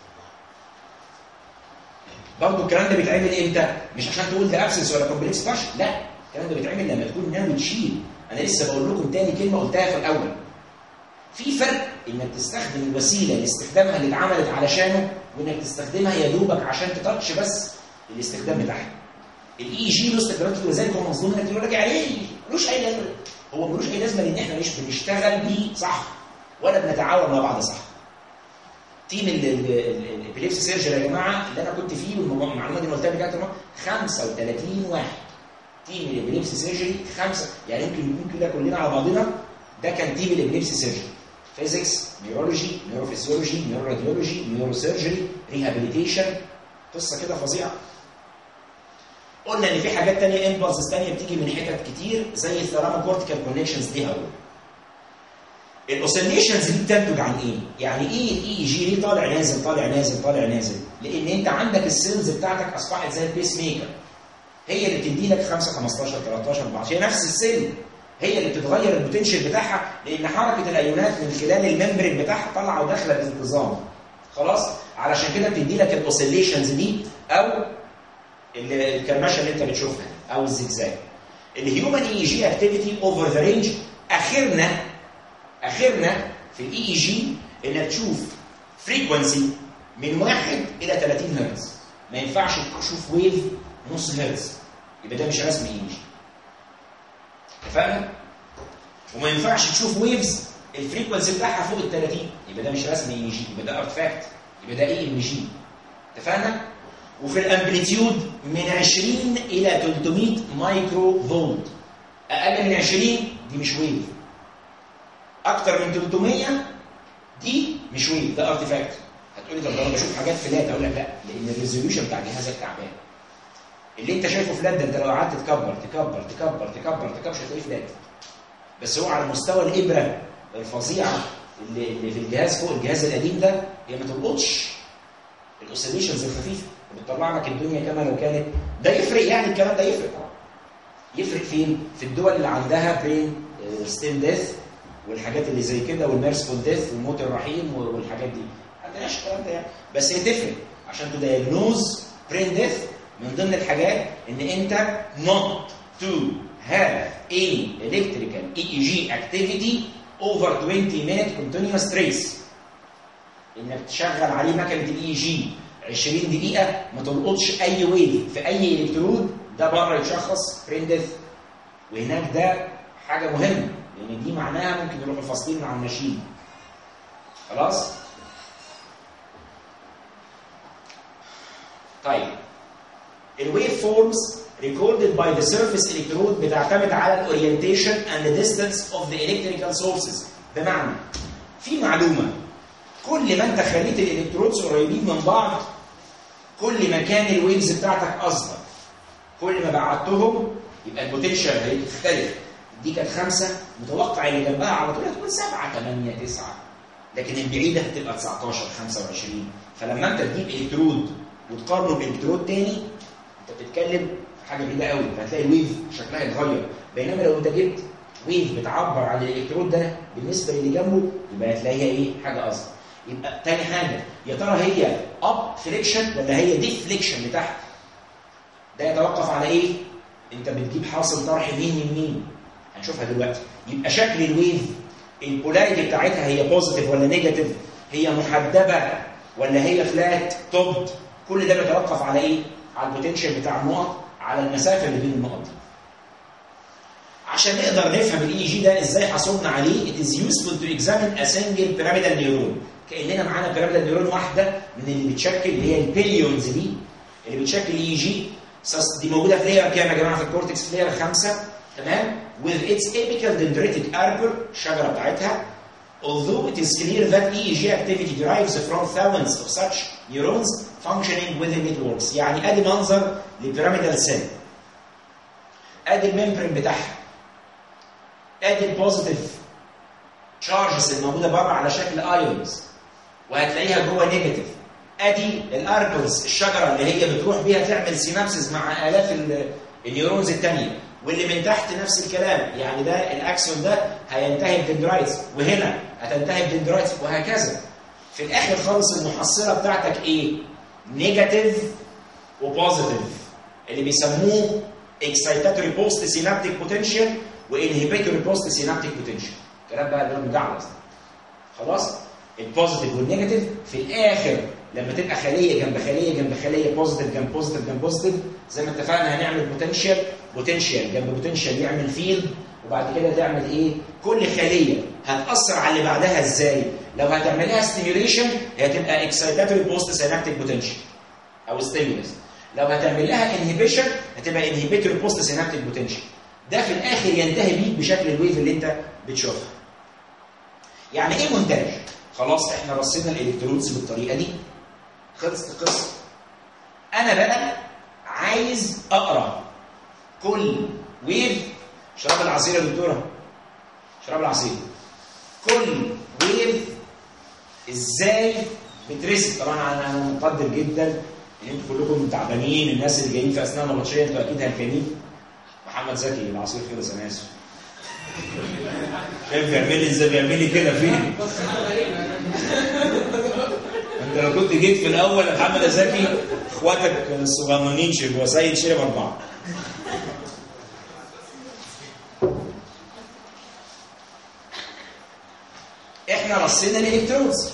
برضه الكلام ده بيتعمل امتى؟ مش عشان تقول ده ابسنس ولا كومبلكس فاشل لا الكلام ده بيتعمل لما تكون ناوي تشيل انا لسه بقول لكم تاني كلمه قلتها في الاول في فرق انك تستخدم الوسيله اللي استخدامها اللي اتعملت علشانه وانك تستخدمها يا دوبك عشان تتاتش بس الاستخدام بتاعها الاي جي له استخدامات كتير ولذلك هو مظلوم انك يقول لك يعني ايه ملوش اي لازمه هو ملوش اي لازمه لان احنا مش بنشتغل بيه صح ولا بنتعاون مع بعض صح تيم الابيليبسي سيرجري يا جماعه اللي انا كنت فيه والمعلومات دي اللي قلتها بتاعت 35 واحد تيم الابيليبسي سيرجري خمسه يعني يمكن يمكن كده كلنا على بعضنا ده كان تيم الابيليبسي سيرجري فيزيكس نيورولوجي نيوروفيسيولوجي نيوروراديولوجي نيورو سيرجري ريهابيليتيشن قصه كده فظيعه قلنا ان في حاجات تانية امبلسز تانية بتيجي من حتت كتير زي الثيرامو كورتيكال كونكشنز دي هقول الاوسيليشنز دي بتنتج عن ايه؟ يعني ايه الاي اي جي ليه طالع نازل طالع نازل طالع نازل؟ لان انت عندك السيلز بتاعتك اصبحت زي البيس ميكر هي اللي بتدي لك 5 15 13 14 هي نفس السيل هي اللي بتتغير البوتنشال بتاعها لان حركه الايونات من خلال الممبرين بتاعها طالعه وداخله بانتظام خلاص علشان كده بتدي لك الاوسيليشنز دي او الكرمشه اللي انت بتشوفها او الزجزاج الهيومن اي جي اكتيفيتي اوفر ذا رينج اخرنا اخرنا في الاي اي جي انك تشوف فريكونسي من 1 الى 30 هرتز ما ينفعش تشوف ويف نص هرتز يبقى ده مش رسم اي جي اتفقنا وما ينفعش تشوف ويفز الفريكونسي بتاعها فوق ال 30 يبقى ده مش رسم اي جي يبقى ده ارتفاكت يبقى ده اي ام جي اتفقنا وفي الامبليتيود من 20 الى 300 مايكرو فولت اقل من 20 دي مش ويف اكتر من 300 دي مش ويف ده ارتفاكت هتقولي طب انا بشوف حاجات فلات اقول لك لا لان الريزوليوشن بتاع جهازك تعبان اللي انت شايفه فلات ده انت لو قعدت تكبر تكبر تكبر تكبر تكبر مش هتلاقيه فلات بس هو على مستوى الابره الفظيعه اللي, اللي في الجهاز فوق الجهاز القديم ده هي ما تلقطش الاوسيليشنز الخفيفه بتطلع لك الدنيا كما لو كانت ده يفرق يعني الكلام ده يفرق يفرق فين؟ في الدول اللي عندها برين ستيم ديث والحاجات اللي زي كده والميرسفول ديث والموت الرحيم والحاجات دي ما عندناش الكلام ده يعني بس هي تفرق عشان تدايجنوز برين ديث من ضمن الحاجات ان انت not to have a electrical EEG activity اوفر 20 minute continuous trace انك تشغل عليه مكنه الاي جي 20 دقيقه ما تلقطش اي ويف في اي الكترود ده بره يتشخص برين ديث وهناك ده حاجه مهمه لان دي معناها ممكن يروحوا فاصلين مع الماشين خلاص طيب الويف فورمز recorded by the surface electrode بتعتمد على الاورينتيشن and the distance of the electrical sources بمعنى في معلومه كل ما انت خليت الالكترودز قريبين من بعض كل ما كان الويفز بتاعتك اصغر كل ما بعدتهم يبقى البوتنشال هيختلف دي كانت خمسه متوقع اللي جنبها على طول هتكون سبعه 8 9 لكن البعيده هتبقى 19 25 فلما انت تجيب الكترود وتقارنه بالكترود تاني انت بتتكلم في حاجه بعيده قوي فهتلاقي الويف شكلها يتغير بينما لو انت جبت ويف بتعبر عن الالكترود ده بالنسبه للي جنبه يبقى هتلاقيها ايه حاجه اصغر يبقى تاني حاجه يا ترى هي اب فليكشن ولا هي ديفليكشن لتحت ده يتوقف على ايه انت بتجيب حاصل طرح مين من مين هنشوفها دلوقتي يبقى شكل الويف البولاريتي بتاعتها هي بوزيتيف ولا نيجاتيف هي محدبه ولا هي فلات توبد كل ده بيتوقف على ايه على البوتنشال بتاع النقط على المسافه اللي بين النقط دي عشان نقدر نفهم الاي جي ده ازاي حصلنا عليه it is useful to examine a single pyramidal neuron كاننا معانا pyramidal neuron واحده من اللي بتشكل اللي هي البليونز دي اللي بتشكل الاي جي دي موجوده في لاير كام يا جماعه في الكورتكس في لاير 5 تمام with its apical dendritic arbor الشجره بتاعتها although it is clear that EEG activity derives from thousands of such neurons functioning within networks يعني ادي منظر للبيراميدال سيل ادي الممبرين بتاعها ادي البوزيتيف تشارجز الموجوده بره على شكل ايونز وهتلاقيها جوه نيجاتيف ادي الاربلز الشجره اللي هي بتروح بيها تعمل سينابسز مع الاف النيورونز الثانيه واللي من تحت نفس الكلام يعني ده الاكسون ده هينتهي بدندرايتس وهنا هتنتهي بدندرايتس وهكذا في الاخر خالص المحصله بتاعتك ايه نيجاتيف وبوزيتيف اللي بيسموه اكسايتاتوري بوست سينابتيك بوتنشال وانهبيتوري بوست سينابتيك بوتنشال الكلام بقى اللي هو مجعلص خلاص البوزيتيف والنيجاتيف في الاخر لما تبقى خليه جنب خليه جنب خليه بوزيتيف جنب بوزيتيف جنب بوزيتيف زي ما اتفقنا هنعمل بوتنشال بوتنشال جنب بوتنشال يعمل فيلد وبعد كده تعمل ايه كل خليه هتاثر على اللي بعدها ازاي لو هتعمل لها ستيميوليشن هي هتبقى اكسايتاتوري بوست سينابتيك بوتنشال او ستيمولس لو هتعمل لها انهبيشن هتبقى انهبيتوري بوست سينابتيك بوتنشال ده في الاخر ينتهي بيك بشكل الويف اللي انت بتشوفها يعني ايه مونتاج خلاص احنا رصينا الالكترودز بالطريقه دي خلصت القصه انا بقى عايز اقرا كل ويف شراب العصير يا دكتوره شراب العصير كل ويف ازاي بترسم طبعا انا انا مقدر جدا ان انتوا كلكم تعبانين الناس اللي جايين في اثناء النبطشيه انتوا اكيد هلكانين محمد زكي العصير خلص انا اسف شايف بيعمل لي ازاي بيعمل لي كده فين انت لو كنت جيت في الاول يا محمد زكي اخواتك الصغننين شربوا سيد شرب اربعه احنا رصينا الالكترونز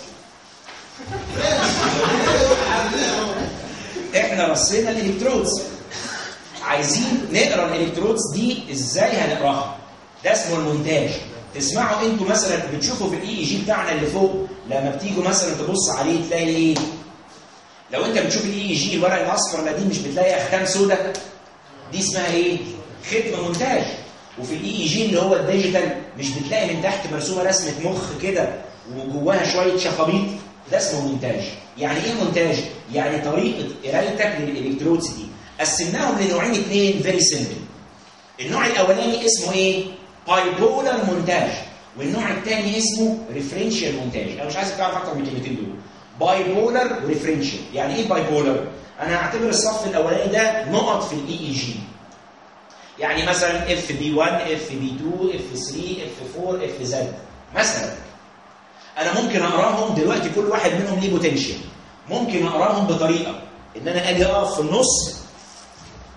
احنا رصينا الالكترودز عايزين نقرا الالكترودز دي ازاي هنقراها ده اسمه المونتاج تسمعوا انتوا مثلا بتشوفوا في الاي اي جي بتاعنا اللي فوق لما بتيجوا مثلا تبص عليه تلاقي ايه لو انت بتشوف الاي اي جي الورق الاصفر ده دي مش بتلاقي اختام سوداء دي اسمها ايه ختم مونتاج وفي الاي اي جي اللي هو الديجيتال مش بتلاقي من تحت مرسومه رسمه مخ كده وجواها شويه شخابيط ده اسمه مونتاج يعني ايه مونتاج يعني طريقه قرايتك للالكترودز دي قسمناهم لنوعين اثنين فيري سيمبل النوع الاولاني اسمه ايه بايبولار مونتاج والنوع الثاني اسمه ريفرنشال مونتاج انا مش عايز تعرف اكتر من الكلمتين دول بايبولار وريفرنشال يعني ايه بايبولار انا هعتبر الصف الاولاني ده نقط في الاي اي جي يعني مثلا اف بي 1 اف بي 2 اف 3 اف 4 اف زد مثلا انا ممكن اقراهم دلوقتي كل واحد منهم ليه بوتنشال ممكن اقراهم بطريقه ان انا اجي اقف في النص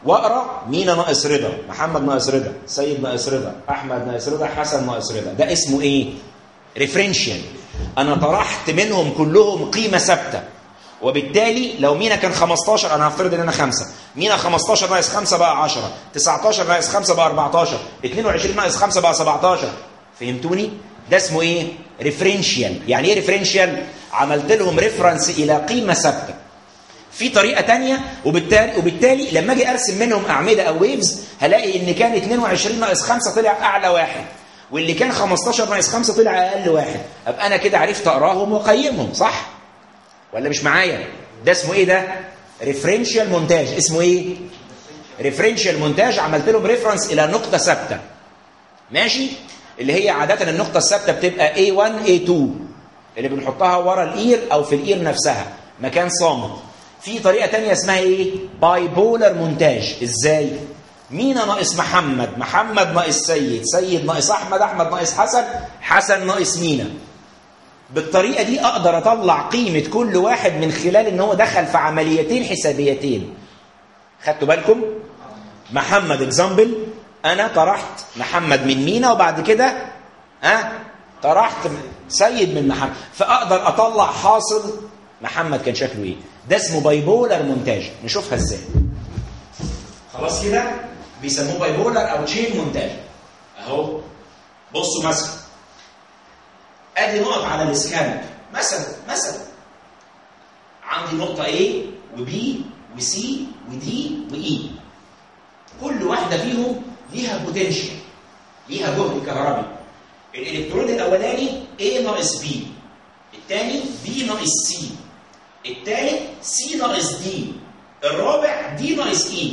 واقرا مينا ناقص رضا محمد ناقص رضا سيد ناقص رضا احمد ناقص رضا حسن ناقص رضا ده اسمه ايه ريفرنشال انا طرحت منهم كلهم قيمه ثابته وبالتالي لو مينا كان 15 انا هفترض ان انا 5 مينا 15 ناقص 5 بقى 10 19 ناقص 5 بقى 14 22 ناقص 5 بقى 17 فهمتوني ده اسمه ايه ريفرنشال يعني ايه ريفرنشال عملت لهم ريفرنس الى قيمه ثابته في طريقه تانية وبالتالي وبالتالي لما اجي ارسم منهم اعمده او ويفز هلاقي ان كان 22 ناقص 5 طلع اعلى واحد واللي كان 15 ناقص 5 طلع اقل واحد ابقى انا كده عرفت اقراهم واقيمهم صح ولا مش معايا ده اسمه ايه ده ريفرنشال مونتاج اسمه ايه ريفرنشال مونتاج عملت لهم ريفرنس الى نقطه ثابته ماشي اللي هي عاده النقطه الثابته بتبقى A1 A2 اللي بنحطها ورا الاير او في الاير نفسها مكان صامت في طريقه تانية اسمها ايه باي بولر مونتاج ازاي مينا ناقص محمد محمد ناقص سيد سيد ناقص احمد احمد ناقص حسن حسن ناقص مينا بالطريقه دي اقدر اطلع قيمه كل واحد من خلال ان هو دخل في عمليتين حسابيتين خدتوا بالكم محمد اكزامبل انا طرحت محمد من مينا وبعد كده ها أه؟ طرحت سيد من محمد فاقدر اطلع حاصل محمد كان شكله ايه ده اسمه بايبولر مونتاج نشوفها ازاي خلاص كده بيسموه بايبولر او تشين مونتاج اهو بصوا مثلا ادي نقط على الاسكان مثلا مثلا عندي نقطة A وB وC وD وE كل واحدة فيهم ليها بوتنشال ليها جهد كهربي الالكترون الاولاني A ناقص B الثاني B ناقص C الثالث C ناقص D الرابع D ناقص E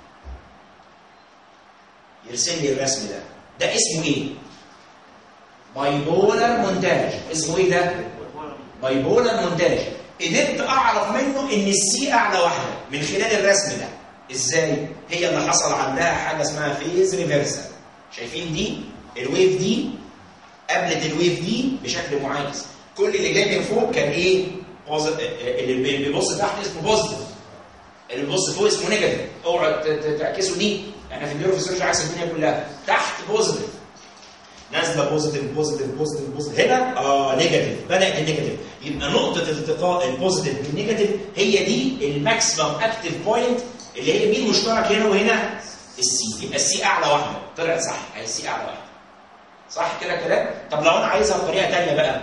يرسم لي الرسم ده ده اسمه ايه بايبولر مونتاج اسمه ايه ده بايبولر مونتاج قدرت اعرف منه ان السي اعلى واحده من خلال الرسم ده ازاي هي اللي حصل عندها حاجه اسمها فيز ريفرسال شايفين دي الويف دي قابلت الويف دي بشكل معاكس كل اللي جاي من فوق كان ايه بوزيت... اللي بيبص تحت اسمه بوزيتيف اللي بيبص فوق اسمه نيجاتيف اوعوا تعكسوا دي احنا في النيوروفيسيولوجي عكس الدنيا كلها تحت بوزيتيف نازله بوزيتيف بوزيتيف بوزيتيف بوزيتيف هنا اه نيجاتيف بدات النيجاتيف يبقى نقطه التقاء البوزيتيف بالنيجاتيف هي دي الماكسيمم اكتيف بوينت اللي هي مين مشترك هنا وهنا السي يبقى السي اعلى واحده طلعت صح هي السي اعلى واحده صح كده كلام طب لو انا عايزها بطريقه ثانيه بقى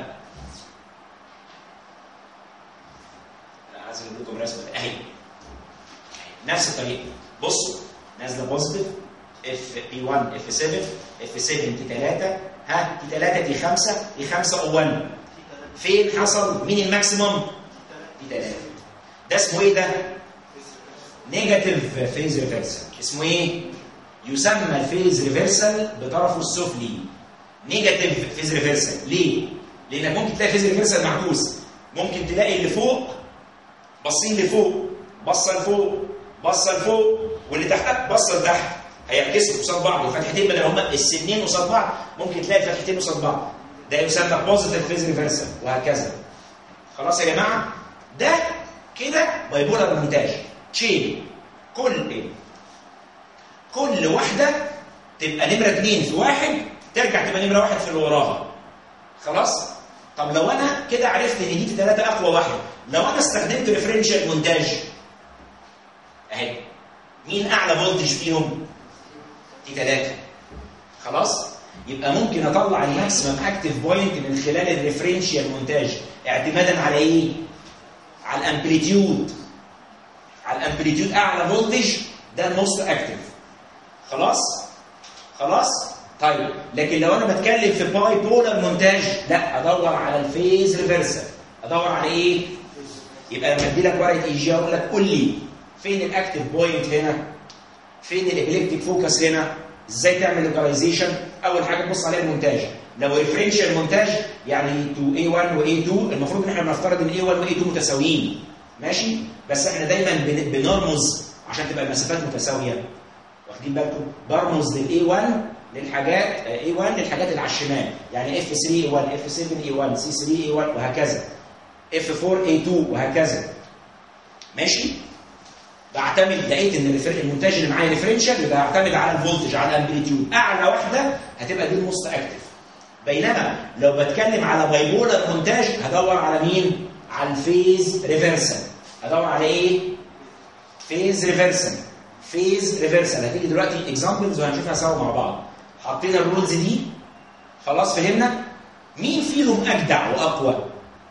انا عايز اجيب لكم رسمه اهي نفس الطريقه بصوا نازله بوزيتيف اف بي 1 اف 7 اف 7 تي 3 ها تي 3 تي 5 تي 5 او 1 فين حصل مين الماكسيمم تي 3 ده اسمه ايه ده نيجاتيف فيز ريفرسال اسمه ايه يسمى الفيز ريفرسال بطرفه السفلي نيجاتيف فيز ريفرسال ليه لانك ممكن تلاقي فيز ريفرسال محبوس ممكن تلاقي اللي فوق باصين لفوق بصه لفوق بصه لفوق واللي تحتك بصه لتحت هيعكسوا قصاد بعض الفتحتين بدل هما السنين قصاد بعض ممكن تلاقي الفتحتين قصاد بعض ده يسمى بوزيتيف فيز ريفرسال وهكذا خلاص يا جماعه ده كده بايبولار مونتاج تشين كل ايه كل واحده تبقى نمره اثنين في واحد ترجع تبقى نمره واحد في اللي وراها خلاص طب لو انا كده عرفت ان دي ثلاثه اقوى واحده لو انا استخدمت ريفرنشال مونتاج اهي مين اعلى فولتج فيهم دي ثلاثة خلاص يبقى ممكن اطلع الماكسيمم اكتيف بوينت من خلال الريفرنشال مونتاج اعتمادا على ايه على الامبليتيود على الامبليتيود اعلى فولتج ده الموست اكتيف خلاص خلاص طيب لكن لو انا بتكلم في باي بولر مونتاج لا ادور على الفيز ريفرسال ادور على ايه يبقى لما ادي لك ورقه اي جي اقول لك قول لي فين الاكتيف بوينت هنا فين الابليكتيك فوكس هنا ازاي تعمل لوكاليزيشن اول حاجه تبص عليها المونتاج لو ريفرنشال مونتاج يعني تو A1 و A2 المفروض ان احنا بنفترض ان A1 و A2 متساويين ماشي بس احنا دايما بن- بنرمز عشان تبقى المسافات متساويه واخدين بالكم برمز للاي 1 للحاجات اي 1 للحاجات اللي على الشمال يعني اف 3 اي 1 اف 7 اي 1 سي 3 اي 1 وهكذا اف 4 اي 2 وهكذا ماشي بعتمد لقيت ان الريفر- المونتاج اللي معايا ريفرنشال يبقى اعتمد على الفولتج على الامبليتيود اعلى واحده هتبقى دي الموست اكتف بينما لو بتكلم على بايبولار مونتاج هدور على مين على الفيز ريفرسال هدور على ايه فيز ريفرسال فيز ريفرسال هتيجي دلوقتي اكزامبلز وهنشوفها سوا مع بعض حطينا الرولز دي خلاص فهمنا مين فيهم اجدع واقوى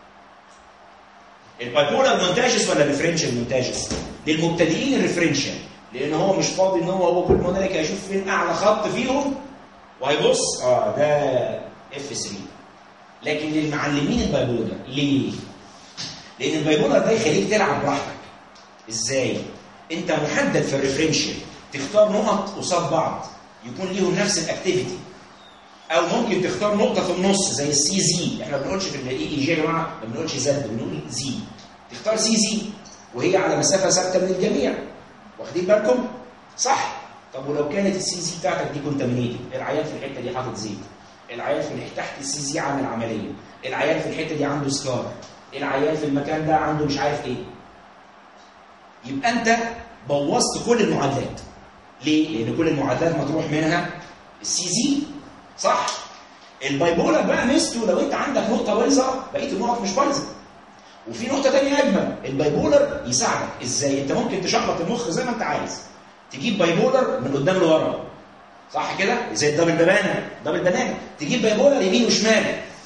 البايبولار مونتاجز ولا الريفرنشال مونتاجز للمبتدئين الريفرنشال لان هو مش فاضي ان هو هو كل ما هنالك هيشوف فين اعلى خط فيهم وهيبص اه ده اف 3 لكن للمعلمين البايبولار ليه؟ لان البايبولار ده يخليك تلعب براحتك ازاي؟ انت محدد في الريفرنشال تختار نقط قصاد بعض يكون ليهم نفس الاكتيفيتي او ممكن تختار نقطه في النص زي السي زي احنا ما بنقولش في الاي اي جي يا جماعه ما بنقولش زد بنقول زي تختار سي زي وهي على مسافه ثابته من الجميع واخدين بالكم صح طب ولو كانت السي زي بتاعتك دي كونتامينيتد العيان في الحته دي حاطط زيت العيان في الح- تحت السي زي عامل عمليه العيان في الحته دي عنده سكار العيان في المكان ده عنده مش عارف ايه يبقى انت بوظت كل المعادلات ليه؟ لان كل المعادلات مطروح منها السي زي صح البايبولار بقى ميزته لو انت عندك نقطه بايظه بقيه النقط مش بايظه وفي نقطه ثانيه اجمل البايبولار يساعدك ازاي انت ممكن تشخبط المخ زي ما انت عايز تجيب بايبولار من قدام لورا صح كده زي الدبل بنانا دبل بنانا تجيب بايبولار يمين وشمال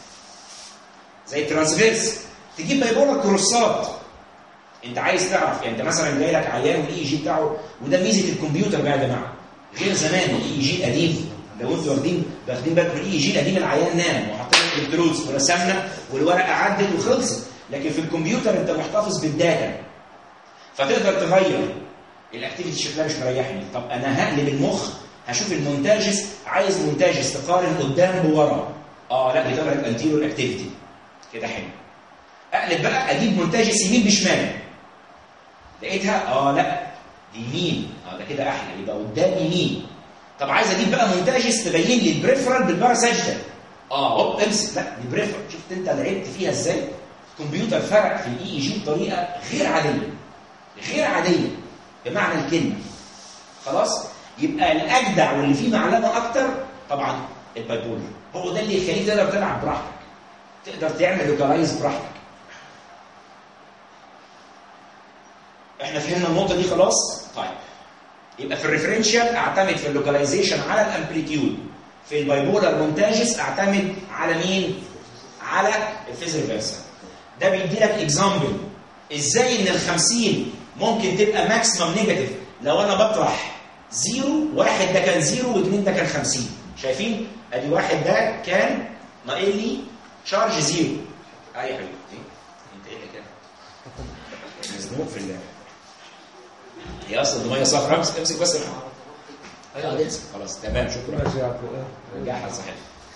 زي الترانسفيرس تجيب بايبولار كروسات انت عايز تعرف يعني انت مثلا جاي لك عيان والاي جي بتاعه وده ميزه الكمبيوتر بقى يا جماعه غير زمان الاي جي القديم لو انتوا واخدين واخدين بالكم الاي جي القديم العيان نام وحطينا الالكترودز ورسمنا والورقه عدت وخلصت لكن في الكمبيوتر انت محتفظ بالداتا فتقدر تغير الاكتيفيتي شكلها مش مريحني طب انا هقلب المخ هشوف المونتاجز عايز مونتاجز تقارن قدام بورا اه لا بيطلع لك انتيريور اكتيفيتي كده حلو اقلب بقى اجيب مونتاجز يمين بشمال لقيتها اه لا دي يمين اه ده كده احلى يبقى قدام يمين طب عايز اجيب بقى مونتاجز تبين لي البريفرال بالباراساجيتال اه هوب امسك لا دي بريفرال شفت انت لعبت فيها ازاي الكمبيوتر فرق في الاي اي جي بطريقه غير عاديه غير عاديه بمعنى الكلمه خلاص يبقى الاجدع واللي فيه معلمه اكتر طبعا البايبولر هو ده اللي يخليك تقدر تلعب براحتك تقدر تعمل لوكالايز براحتك احنا فهمنا النقطه دي خلاص طيب يبقى في الريفرنشال اعتمد في اللوكاليزيشن على الامبليتيود في البايبولار مونتاجز اعتمد على مين على الفيز ريفرسال ده بيدي لك اكزامبل ازاي ان ال 50 ممكن تبقى ماكسيمم نيجاتيف لو انا بطرح زيرو واحد ده كان زيرو واثنين ده كان 50 شايفين ادي واحد ده كان ناقل لي شارج زيرو اي يا حبيبتي انت ايه اللي كده مزنوق في الله هي اصلا الميه صفرا امسك امسك بس ايوه امسك خلاص تمام شكرا ماشي يا عبد الله رجعها صحيح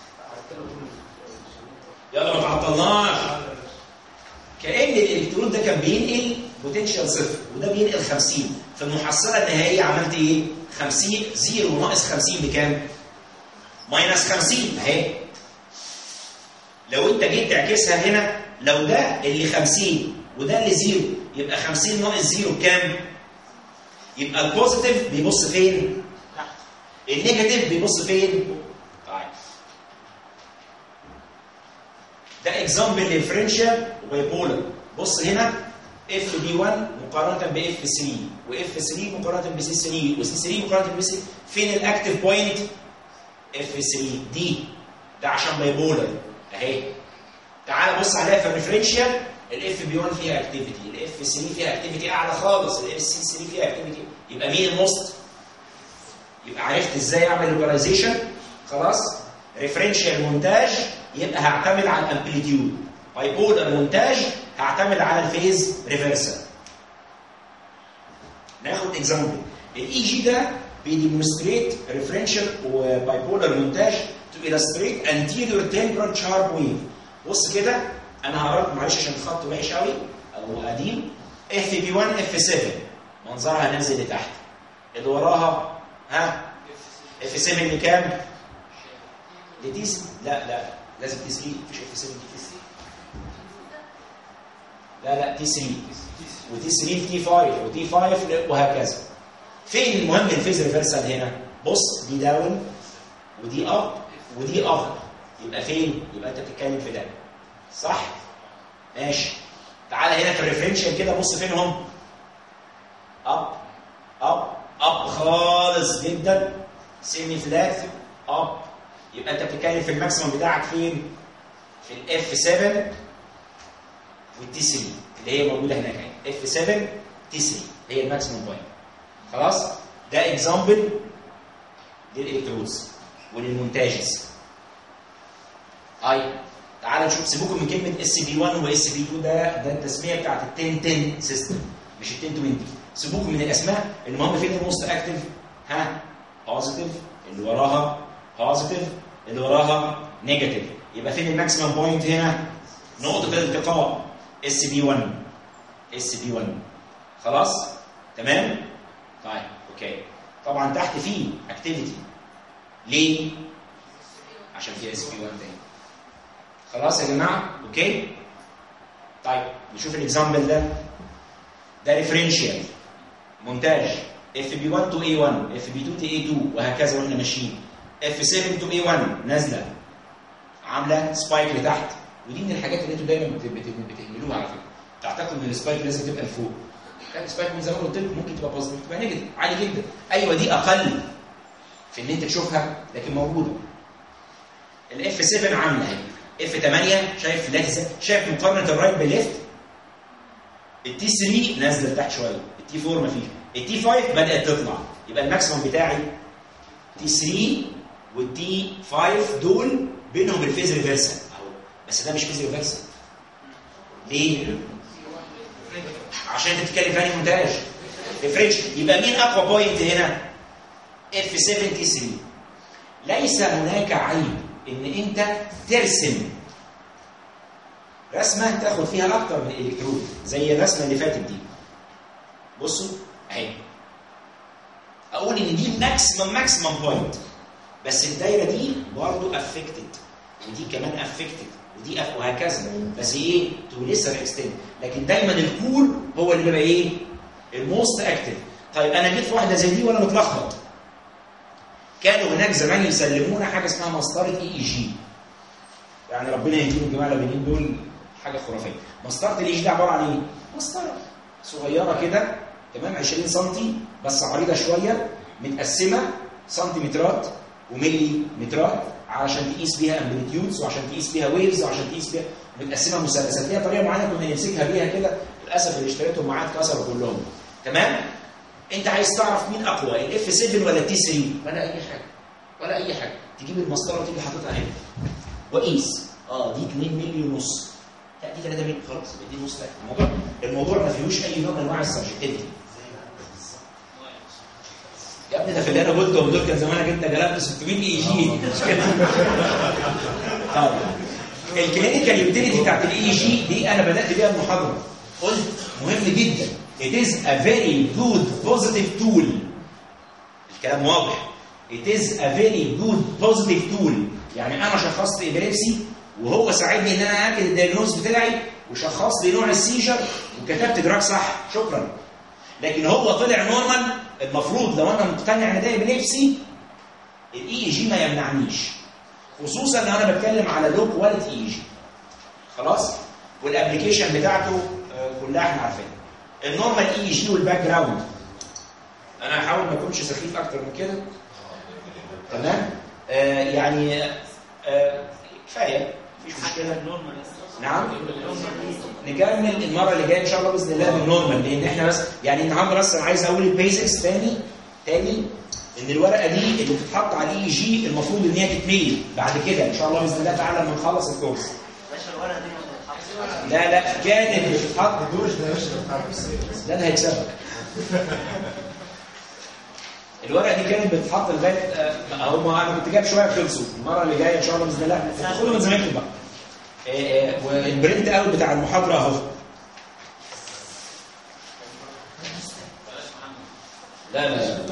يلا ما تعطلناش كأن الالكترون ده كان بينقل بوتنشال صفر وده بينقل 50 في المحصلة النهائية عملت ايه؟ 50 زيرو ناقص 50 بكام؟ ماينس 50 اهي لو انت جيت تعكسها هنا لو ده اللي 50 وده اللي زيرو يبقى 50 ناقص زيرو بكام؟ يبقى البوزيتيف بيبص فين؟ النيجاتيف بيبص فين؟ طيب ده اكزامبل للفرنشال وبايبولر بص هنا اف بي 1 مقارنه باف 3 واف 3 مقارنه بسي 3 وسي 3 مقارنه بسي 3 فين الاكتف بوينت اف 3 دي ده عشان بايبولر اهي تعال بص عليها في الريفرنشال الاف بي 1 فيها اكتيفيتي الاف 3 فيها اكتيفيتي اعلى خالص الاف سي 3 فيها اكتيفيتي يبقى مين الموست يبقى عرفت ازاي اعمل لوكاليزيشن خلاص ريفرنشال مونتاج يبقى هعتمد على الامبليتيود بايبولر مونتاج هعتمد على الفيز ريفرسال ناخد اكزامبل الاي جي ده بيديمونستريت ريفرنشال وبايبولر مونتاج تو illustrate anterior temporal sharp wave بص كده انا هقرا لكم معلش عشان الخط وحش قوي او قديم اف بي 1 اف 7 منظرها نازل لتحت اللي وراها ها اف 7 لكام؟ لتيس لا لا لازم تي 3 مفيش اف 7 دي تي 3 لا لا تي 3 وتي 3 تي 5 وتي 5 وهكذا فين المهم الفيز ريفرسال هنا بص دي داون ودي اب ودي اب يبقى فين يبقى انت بتتكلم في ده صح ماشي تعالى هنا في الريفرنشال كده بص فين هم اب اب اب خالص جدا سيمي فلات اب يبقى انت بتتكلم في الماكسيمم بتاعك فين في الاف 7 والتي 3 اللي هي موجوده هناك اهي اف 7 تي 3 هي الماكسيمم بوينت خلاص ده اكزامبل للالكترودز وللمونتاجز طيب تعال نشوف سيبوكم من كلمه اس بي 1 واس بي 2 ده ده التسميه بتاعت ال 10 10 سيستم مش ال 10 20 سيبوكم من الاسماء المهم فين الموست اكتف ها بوزيتيف اللي وراها بوزيتيف اللي وراها نيجاتيف يبقى فين الماكسيمم بوينت هنا نقطه الالتقاء اس بي 1 اس بي 1 خلاص تمام طيب اوكي طبعا تحت فيه اكتيفيتي ليه عشان فيها اس بي 1 تاني خلاص يا جماعه اوكي طيب نشوف الاكزامبل ده ده ريفرنشال مونتاج اف بي 1 تو اي 1 اف بي 2 تو اي 2 وهكذا واحنا ماشيين اف 7 تو اي 1 نازله عامله سبايك لتحت ودي من الحاجات اللي انتوا دايما بت- بت- بتهملوها على فكره تعتقد ان السبايك لازم تبقى لفوق لا السبايك من زي ما قلت لكم ممكن تبقى بوزيتيف تبقى نيجاتيف عادي جدا ايوه دي اقل في ان انت تشوفها لكن موجوده الاف 7 عامله اهي اف 8 شايف فلات ازاي شايف مقارنه الرايت بالليفت التي 3 نازله لتحت شويه التي 4 مفيش التي 5 بدات تطلع يبقى الماكسيمم بتاعي تي 3 والتي 5 دول بينهم الفيز ريفرسال اهو بس ده مش فيز ريفرسال ليه؟ عشان انت بتتكلم في انهي مونتاج ريفرنش يبقى مين اقوى بوينت هنا؟ اف 7 تي 3 ليس هناك عيب ان انت ترسم رسمه تاخد فيها اكتر من الكترود زي الرسمه اللي فاتت دي بصوا اهي اقول ان دي ماكسيمم ماكسيمم بوينت بس الدايره دي برضه افكتد ودي كمان افكتد ودي أف وهكذا بس ايه تو ليسر اكستنت لكن دايما الكول هو اللي بيبقى ايه الموست اكتف طيب انا جيت في واحده زي دي وانا متلخبط كانوا هناك زمان يسلمونا حاجه اسمها مسطره اي اي جي يعني ربنا يهديهم الجماعه اللبنانيين دول حاجه خرافيه مسطره الاي جي دي عباره عن ايه مسطره صغيره كده تمام 20 سم بس عريضه شويه متقسمه سنتيمترات وملي مترات عشان تقيس بيها امبليتيودز وعشان تقيس بيها ويفز وعشان تقيس بيها متقسمه مثلثات ليها طريقه معينه كنا نمسكها بيها كده للاسف اللي اشتريتهم معاه اتكسروا كلهم تمام انت عايز تعرف مين اقوى الاف 7 ولا التي 3 ولا اي حاجه ولا اي حاجه تجيب المسطره وتيجي حاططها هنا وقيس اه دي 2 مللي ونص لا دي 3 مللي خلاص يبقى دي نص لا. الموضوع الموضوع ما فيهوش اي نوع من انواع السبجكتيفيتي يا ابني ده في اللي انا قلته دول كان زمانك انت جلبت 600 اي جي مش كده طب الكلينيكال يوتيليتي بتاعت الاي جي دي انا بدات بيها المحاضره قلت مهم جدا it is a very good positive tool الكلام واضح it is a very good positive tool يعني انا شخصت ابريبسي وهو ساعدني ان انا اكد الدياجنوز بتاعي وشخص لي نوع السيجر وكتبت دراج صح شكرا لكن هو طلع نورمال المفروض لو انا مقتنع ان ده ابريبسي الاي اي جي ما يمنعنيش خصوصا لو انا بتكلم على لو كواليتي اي جي خلاص والابلكيشن بتاعته آه، كلها احنا عارفينها النورمال اي جي والباك جراوند انا هحاول ما اكونش سخيف اكتر من كده تمام آه يعني آه كفايه مفيش مشكله نعم نكمل المره اللي جايه ان شاء الله باذن الله بالنورمال لان احنا بس يعني النهارده بس انا عايز اقول البيزكس تاني تاني ان الورقه دي اللي بتتحط على الاي جي المفروض ان هي تتميل بعد كده ان شاء الله باذن الله تعالى لما نخلص الكورس باشا الورقه دي ما بتتحطش لا لا كانت بتتحط الدوش ده يا باشا بتاع ده اللي هيكسبك الورقه دي كانت بتتحط لغايه آه، هم انا كنت جايب شويه خلصوا المره اللي جايه ان شاء الله باذن الله خدوا من زمايلكم بقى آه، آه، والبرنت اوت بتاع المحاضره اهو لا لا لا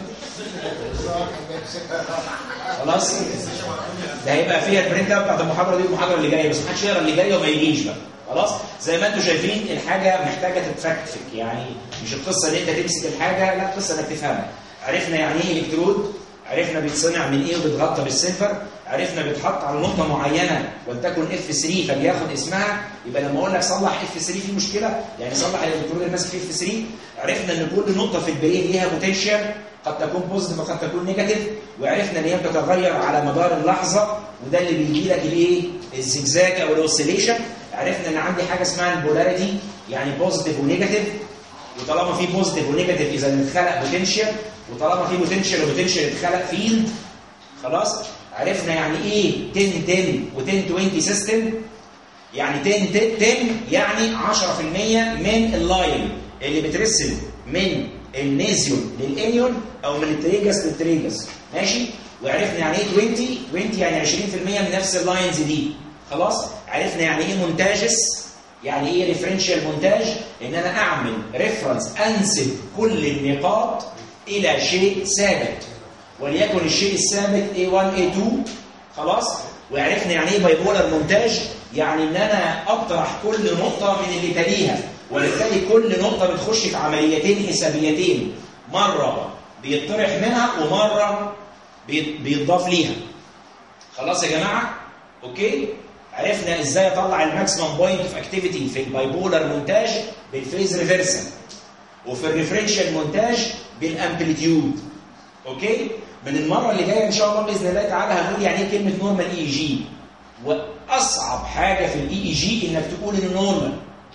خلاص ده هيبقى فيها البرنت اوت بتاعت المحاضره دي والمحاضره اللي جايه بس محدش يقرا اللي جايه وما يجيش بقى خلاص زي ما انتم شايفين الحاجه محتاجه تتفكفك يعني مش القصه ان انت تمسك الحاجه لا القصه انك تفهمها عرفنا يعني ايه الكترود عرفنا بيتصنع من ايه وبيتغطى بالسيلفر عرفنا بيتحط على نقطه معينه ولتكن اف 3 فبياخد اسمها يبقى لما اقول لك صلح اف 3 في مشكله يعني صلح الالكترود اللي ماسك فيه اف 3 عرفنا ان كل نقطه في البرين ليها بوتنشال قد تكون بوزيتيف وقد تكون نيجاتيف وعرفنا ان هي بتتغير على مدار اللحظه وده اللي بيجي لك الايه الزجزاج او الاوسيليشن عرفنا ان عندي حاجه اسمها البولاريتي يعني بوزيتيف ونيجاتيف وطالما في بوزيتيف ونيجاتيف اذا اتخلق بوتنشال وطالما في بوتنشال وبوتنشال اتخلق فيلد خلاص عرفنا يعني ايه 10 10 و10 20 سيستم يعني 10 10 10 يعني 10% من اللاين اللي بترسم من النيزيون للانيون او من التريجس للتريجس ماشي وعرفنا يعني ايه 20 20 يعني 20% من نفس اللاينز دي خلاص عرفنا يعني ايه مونتاجس يعني ايه ريفرنشال مونتاج ان انا اعمل ريفرنس انسب كل النقاط الى شيء ثابت وليكن الشيء الثابت A1 A2 خلاص وعرفنا يعني ايه بايبولار مونتاج يعني ان انا اطرح كل نقطه من اللي تليها وبالتالي كل نقطه بتخش في عمليتين حسابيتين مره بيطرح منها ومره بي- بيتضاف ليها خلاص يا جماعه اوكي عرفنا ازاي اطلع الماكسيمم بوينت اوف اكتيفيتي في البايبولار مونتاج بالفيز ريفرسال وفي الريفرنشال مونتاج بالامبليتيود اوكي من المره اللي جايه ان شاء الله باذن الله تعالى هنقول يعني ايه كلمه نورمال اي جي واصعب حاجه في الاي اي جي انك تقول انه نورمال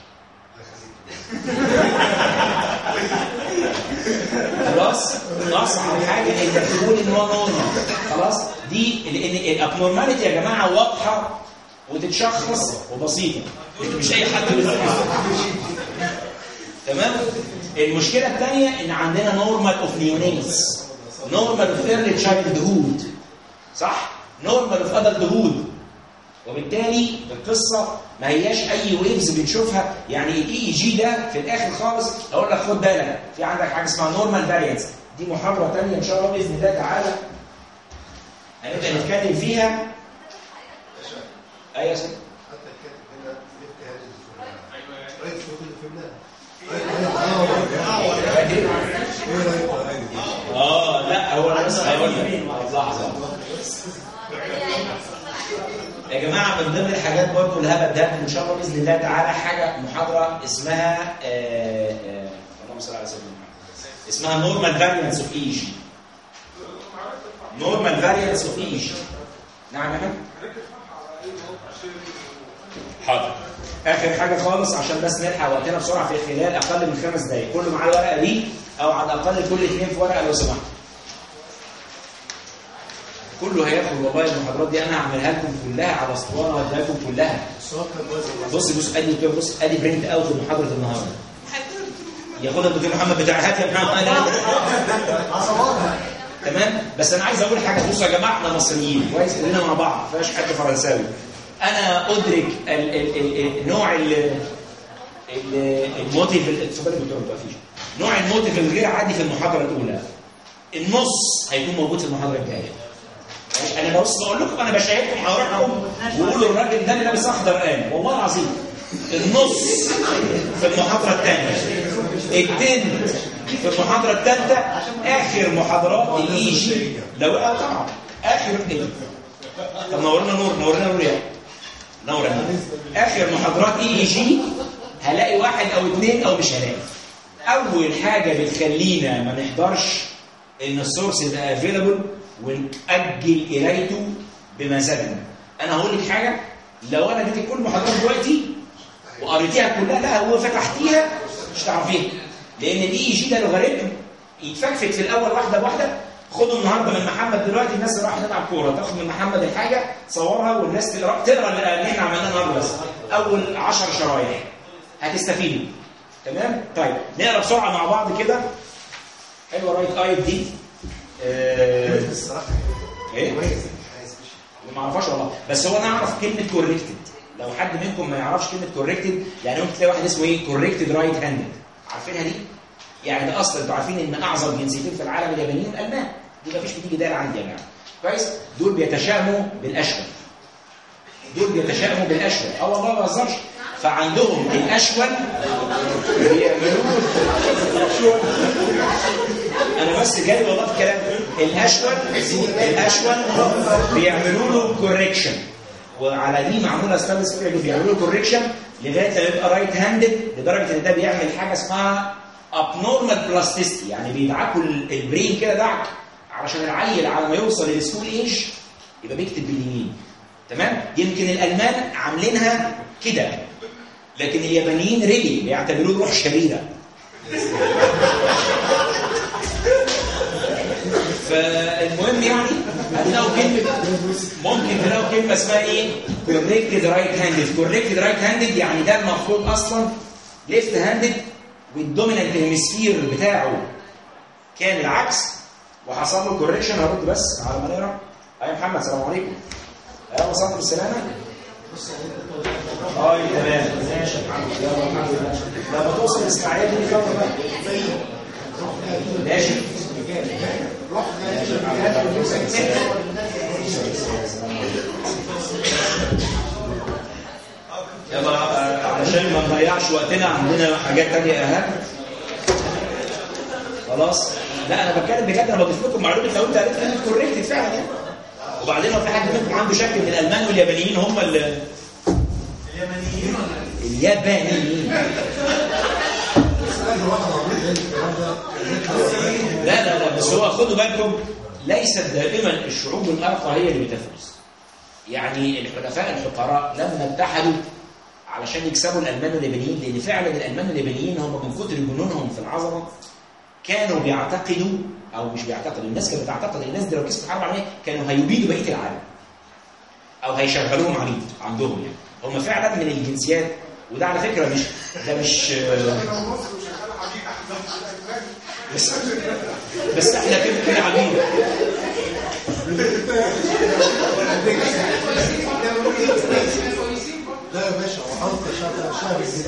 خلاص اصعب حاجه انك تقول ان هو نورمال خلاص دي لان الابنورماليتي يا جماعه واضحه وتتشخص وبسيطه مش اي حد بيفهمها تمام المشكله الثانيه ان عندنا نورمال اوف نيونيتس نورمال اوف ايرلي تشايلد هود صح نورمال اوف ادلت هود وبالتالي القصه ما هياش اي ويفز بنشوفها يعني الاي اي جي ده في الاخر خالص اقول لك خد بالك في عندك حاجه اسمها نورمال فاريانس دي محاضره ثانيه ان شاء الله باذن الله تعالى هنبدا نتكلم فيها ايوه يا سيدي حتى الكاتب هنا ليفت هاند الفلاني رايت فوق الفلاني ايه رايت رايت اه لا هو انا بس هقول لك لحظه يا جماعه من ضمن الحاجات برضه الهبل ده ان شاء الله باذن الله تعالى حاجه محاضره اسمها آه، آه، اللهم صل على سيدنا محمد اسمها نورمال فاريانس اوف اي جي نورمال فاريانس اوف اي جي نعم يا فندم حاضر اخر حاجه خالص عشان بس نلحق وقتنا بسرعه في خلال اقل من خمس دقائق كله معاه الورقه دي او على الاقل كل اثنين في ورقه لو سمحت كله هياخد والله المحاضرات دي انا هعملها لكم كلها على اسطوانه واديها لكم كلها الصوت كان بايظ بص بص ادي دكتور بص ادي برنت اوت لمحاضره النهارده ياخدها الدكتور محمد بتاع هات يا محمد تمام بس انا عايز اقول حاجه بصوا يا جماعه احنا مصريين كويس كلنا مع بعض ما فيهاش حد فرنساوي انا ادرك ال ال ال نوع ال ال- الموتيف اتفضل يا دكتور ما توقفيش نوع الموتيف الغير عادي في المحاضره الاولى النص هيكون موجود في المحاضره الجايه ماشي؟ انا بص بقول لكم انا بشاهدكم هروحكم وقولوا الراجل ده اللي لابس اخضر قال والله العظيم النص في المحاضره الثانيه التنت في المحاضره الثالثه اخر محاضرات الاي جي لو اه طبعا اخر ايه طب نورنا نور نورنا نور يا نور يا نور. اخر محاضرات اي جي هلاقي واحد او اثنين او مش هلاقي اول حاجه بتخلينا ما نحضرش ان السورس يبقى افيلابل ونأجل قرايته بمزاجنا انا هقول لك حاجه لو انا اديتك كل المحاضرات دلوقتي وقريتيها كلها لا هو فتحتيها مش تعرفيها لان الاي اي جي ده الغريب يتفكفك في الاول واحده بواحده خدوا النهارده من محمد دلوقتي الناس اللي رايحه تلعب كوره تاخد من محمد الحاجه تصورها والناس تقرا تقرا اللي احنا عملناه النهارده بس اول 10 شرايح هتستفيدوا تمام طيب نقرا بسرعه مع بعض كده حلوه رايت ايد دي آه، الصراحه ايه كويس عايز مش ما اعرفهاش والله بس هو انا اعرف كلمه كوركتد لو حد منكم ما يعرفش كلمه كوركتد يعني ممكن تلاقي واحد اسمه ايه كوركتد رايت هاندد عارفينها دي يعني ده اصلا انتوا عارفين ان اعظم جنسيتين في العالم اليابانيين والالمان دي ما فيش بتيجي دايره عندي يا جماعه كويس دول بيتشائموا بالاشهر دول بيتشائموا بالاشهر اه والله ما بهزرش فعندهم الاشول بيعملوه انا بس جاي والله في الكلام الاشول الاشول بيعملوا له كوريكشن وعلى دي معموله ستانلس ستيل بيعملوا له كوريكشن لغايه لما يبقى رايت هاندد لدرجه ان ده بيعمل حاجه اسمها ابنورمال بلاستيستي يعني بيدعكوا ال- البرين كده دعك علشان العيل على ما يوصل للسكول ايج يبقى بيكتب باليمين تمام يمكن الالمان عاملينها كده لكن اليابانيين ريلي بيعتبروه روح شريره فالمهم يعني هتلاقوا كلمه ممكن تلاقوا كلمه اسمها ايه؟ كوريكتد رايت هاندد كوريكتد رايت هاندد يعني ده المفروض اصلا ليفت هاندد والدومينانت هيمسفير بتاعه كان العكس وحصل له كوريكشن هرد بس على ما نقرا ايوه محمد السلام عليكم ايوه وصلت بالسلامه اه تمام ماشي يا محمد يلا الحمد لله لما توصل الاسماعيليه دي يلا بقى ماشي يلا آه، علشان ما نضيعش وقتنا عندنا حاجات تانية اهم خلاص لا انا بتكلم بجد انا بضيف لكم معلومه لو انت قريت كلمه كوريكت فعلا يعني وبعدين لو في حد منكم عنده شك ان الالمان واليابانيين هم اللي اليمنيين ولا اليابانيين لا لا لا بس هو خدوا بالكم ليست دائما الشعوب الارقى هي اللي بتفوز يعني الحلفاء الفقراء لما اتحدوا علشان يكسبوا الالمان واليابانيين لان فعلا الالمان واليابانيين هم من كتر جنونهم في العظمه كانوا بيعتقدوا او مش بيعتقدوا الناس كانت بتعتقد الناس دي لو كسبت الحرب العالميه كانوا هيبيدوا بقيه العالم او هيشغلوهم عبيد عندهم يعني هم فعلا من الجنسيات وده على فكره مش ده مش بس بس احنا كده كده عبيد لا يا باشا هو حاطط شهر شهر جديد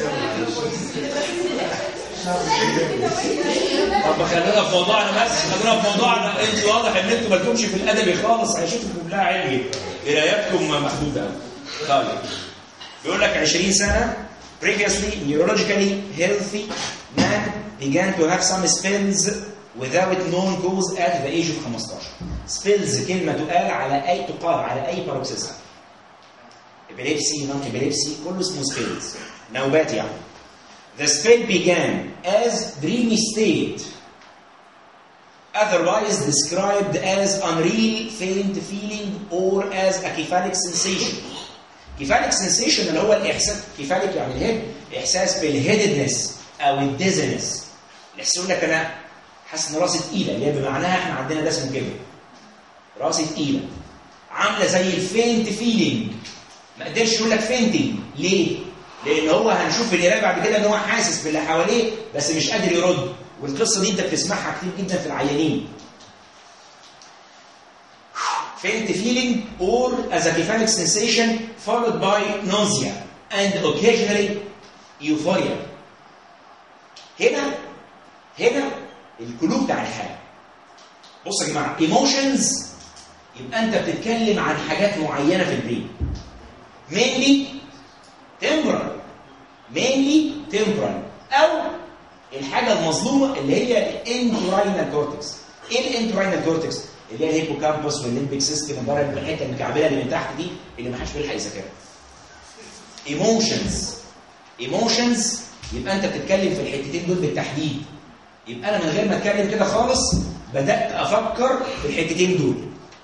طب خلينا في موضوعنا بس خلينا في موضوعنا انت واضح ان انتوا مالكمش في الادبي خالص عيشتكم كلها علمي قراياتكم محدوده طيب بيقول لك 20 سنه previously neurologically healthy man began to have some spells without known cause at the age of 15 spells كلمه تقال على اي تقال على اي باروكسيزم epilepsy non epilepsy كله اسمه spells نوبات يعني The spell began as dreamy state, otherwise described as unreal faint feeling or as a cephalic sensation. Cephalic sensation اللي هو الإحساس cephalic يعني الهيد إحساس بالهيدنس أو الديزنس. الإحساس يقول لك أنا حاسس إن راسي تقيلة اللي هي بمعناها إحنا عندنا ده اسمه كده. راسي تقيلة. عاملة زي الفينت فيلينج. ما قدرش يقول لك فينتنج ليه؟ لان هو هنشوف في القرايه بعد كده ان هو حاسس باللي حواليه بس مش قادر يرد والقصه دي انت بتسمعها كتير جدا في العيانين faint feeling or as a cephalic sensation followed by nausea and occasionally euphoria هنا هنا الكلو بتاع الحاله بص يا جماعه emotions يبقى انت بتتكلم عن حاجات معينه في البرين mainly temporal mainly temporal او الحاجه المظلومه اللي هي الانتراينال كورتكس ايه الانتراينال كورتكس اللي هي الهيبوكامبوس والليمبيك سيستم مبارك الحته المكعبله اللي من تحت دي اللي ما حدش بيلحق يذاكرها ايموشنز ايموشنز يبقى انت بتتكلم في الحتتين دول بالتحديد يبقى انا من غير ما اتكلم كده خالص بدات افكر في الحتتين دول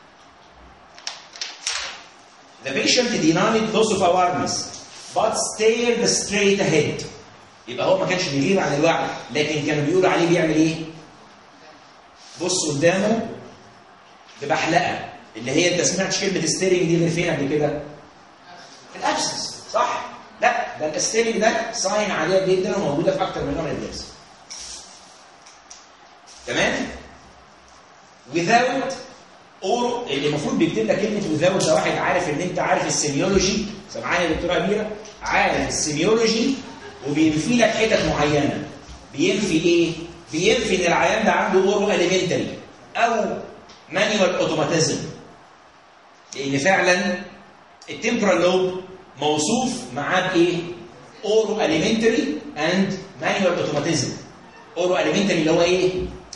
The patient denied loss of awareness but stared straight ahead. يبقى هو ما كانش بيغيب عن الوعي لكن كانوا بيقولوا عليه بيعمل ايه؟ بص قدامه ببحلقه اللي هي انت سمعتش كلمه ستيرنج دي غير فين قبل كده؟ في الابسس صح؟ لا ده الستيرنج ده ساين عاديه جدا وموجوده في اكتر من نوع من اللبس. تمام؟ without اور اللي المفروض بيكتب لك كلمه without ده واحد عارف ان انت عارف السيميولوجي سامعاني يا دكتوره اميره عارف السيميولوجي وبينفي لك حتت معينه بينفي ايه؟ بينفي ان العيان ده عنده اورو اليمنتري او مانيوال اوتوماتيزم لان فعلا التمبرال لوب موصوف معاه بايه؟ اورو اليمنتري اند مانيوال اوتوماتيزم اورو اليمنتري اللي هو ايه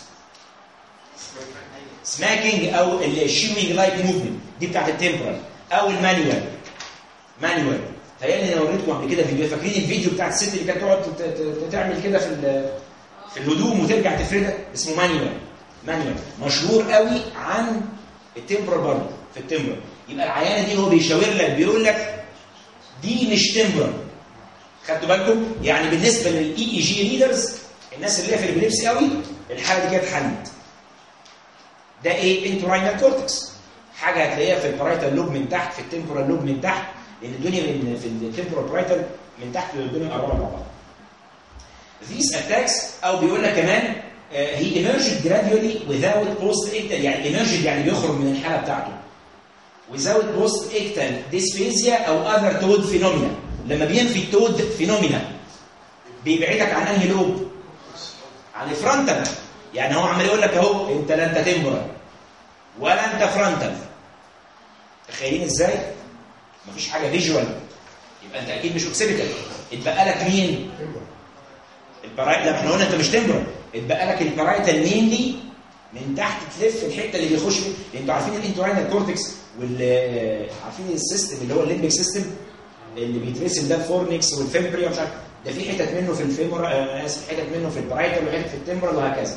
سماكينج او الشيوينج لايك موفمنت دي بتاعت التمبرال او المانيوال مانيوال تهيألي انا وريتكم قبل كده فيديو فاكرين الفيديو بتاعت الست اللي كانت تقعد ت- ت- تعمل كده في ال- في الهدوم وترجع تفردها اسمه مانيوال مانيوال مشهور قوي عن التمبرال برضه في التمبرال يبقى العيانه دي هو بيشاور لك بيقول لك دي مش تمبرال خدتوا بالكم يعني بالنسبه للاي اي جي ريدرز الناس اللي هي في الابيليبسي قوي الحاله دي كانت حلت ده ايه انتراينال كورتكس حاجه هتلاقيها في البرايتال لوب من تحت في التمبورال لوب من تحت لان الدنيا من في التمبورال برايتال من تحت الدنيا قريبه مع بعض These attacks او بيقول لك كمان uh, he emerged gradually without post ictal يعني emerged يعني بيخرج من الحاله بتاعته without post ictal dysphasia او other toad phenomena لما بينفي التود فينومينا بيبعدك عن انهي لوب عن الفرونتال يعني هو عمال يقول لك اهو انت لا انت تمبرال ولا انت فرونتال تخيلين ازاي مفيش حاجه فيجوال يبقى انت اكيد مش اوكسيبيتال اتبقى لك مين البرايت لا احنا قلنا انت مش تمبرال اتبقى لك البرايتال مينلي من تحت تلف الحته اللي بيخش فيه لان انتوا عارفين الانتراينال كورتكس وال عارفين السيستم اللي هو الليمبيك سيستم اللي بيترسم ده الفورنكس والفيمبريا مش عارف ده في حتت منه في الفيمور آه، اسف حتت منه في البرايتال وحتت في التمبرال وهكذا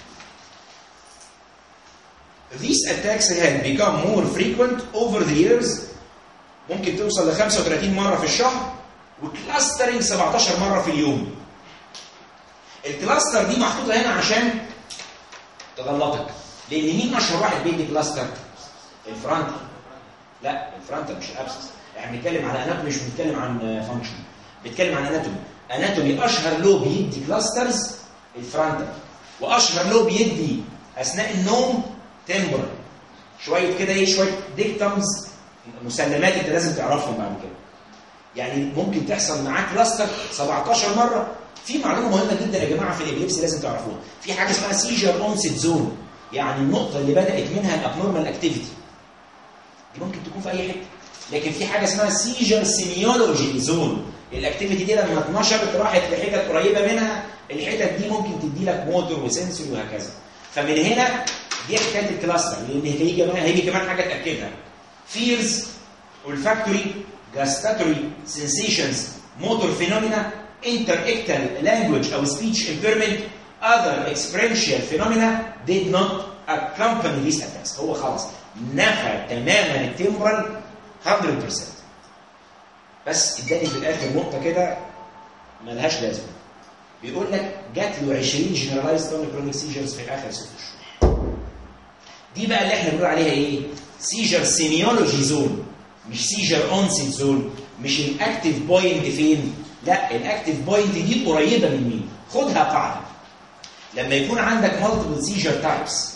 These attacks had become more frequent over the years ممكن توصل ل 35 مرة في الشهر وكلاسترنج 17 مرة في اليوم. الكلاستر دي محطوطة هنا عشان تغلطك لأن مين أشهر واحد بيدي كلاستر؟ الفرونتال. لا الفرونتال مش الابسس يعني بنتكلم على اناتومي مش بنتكلم عن فانكشن بنتكلم عن اناتومي اناتومي اشهر لو بيدي كلاسترز الفرونتال واشهر لو بيدي اثناء النوم تمبرال شويه كده ايه شويه ديكتمز مسلمات انت لازم تعرفهم بعد كده يعني ممكن تحصل معاك كلاستر 17 مره في معلومه مهمه جدا يا جماعه في الابيليبسي لازم تعرفوها في حاجه اسمها سيجر اونست زون يعني النقطه اللي بدات منها الابنورمال اكتيفيتي دي ممكن تكون في اي حته لكن في حاجه اسمها سيجر سيميولوجي زون الاكتيفيتي دي لما اتنشرت راحت لحتت قريبه منها الحتت دي ممكن تدي لك موتور وسنسوري وهكذا فمن هنا دي حكايه الكلاستر لان هيجي كمان هيجي كمان حاجه تاكدها فيرز olfactory gustatory sensations motor phenomena interictal language او speech impairment other experiential phenomena did not accompany these attacks هو خلاص نفى تماما التمبرال 100% بس اداني في الاخر نقطه كده ملهاش لازمه بيقول لك جات له 20 جنرالايز كرونيك سيجرز في اخر ست شهور دي بقى اللي احنا بنقول عليها ايه سيجر سيميولوجي زون مش سيجر اونست زون مش الاكتيف بوينت فين لا الاكتيف بوينت دي قريبه من مين خدها قاعده لما يكون عندك مالتيبل سيجر تايبس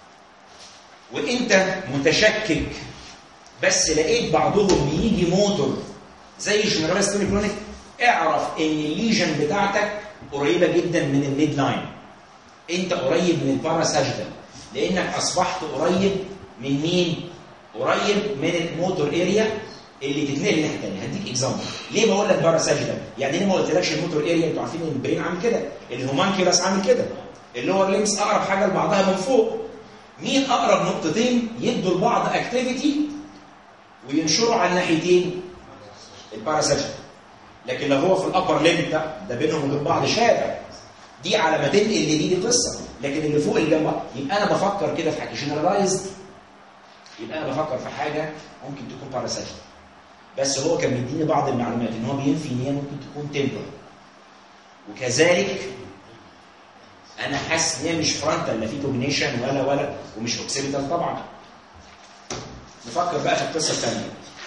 وانت متشكك بس لقيت بعضهم بيجي موتور زي جنرالايز كرونيك اعرف ان الليجن بتاعتك قريبه جدا من الميد لاين انت قريب من الباراساجيتال لانك اصبحت قريب من مين قريب من الموتور اريا اللي تتنقل الناحيه الثانيه هديك اكزامبل ليه بقول لك باراساجيتال يعني ليه ما قلتلكش الموتور اريا انتوا عارفين ان البرين عامل كده الهومانكيولاس عامل كده اللور ليمس اقرب حاجه لبعضها من فوق مين اقرب نقطتين يدوا لبعض اكتيفيتي وينشروا على الناحيتين الباراساجيتال لكن لو هو في الابر ليميت ده ده بينهم وبين بعض شارع دي على ما تنقل لدي دي قصه لكن اللي فوق اللي جنب يبقى انا بفكر كده في حاجه جنرالايزد يبقى انا بفكر في حاجه ممكن تكون باراساجيتال بس هو كان بيديني بعض المعلومات ان هو بينفي ان هي ممكن تكون تمبر وكذلك انا حاسس ان هي مش فرونتال لا في كوجنيشن ولا ولا ومش اوكسيبيتال طبعا نفكر بقى في القصه الثانيه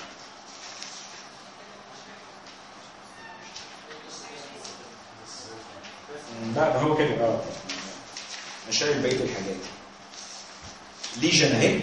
بعد هو كده اه مش شايف بقيه الحاجات ليجن اهي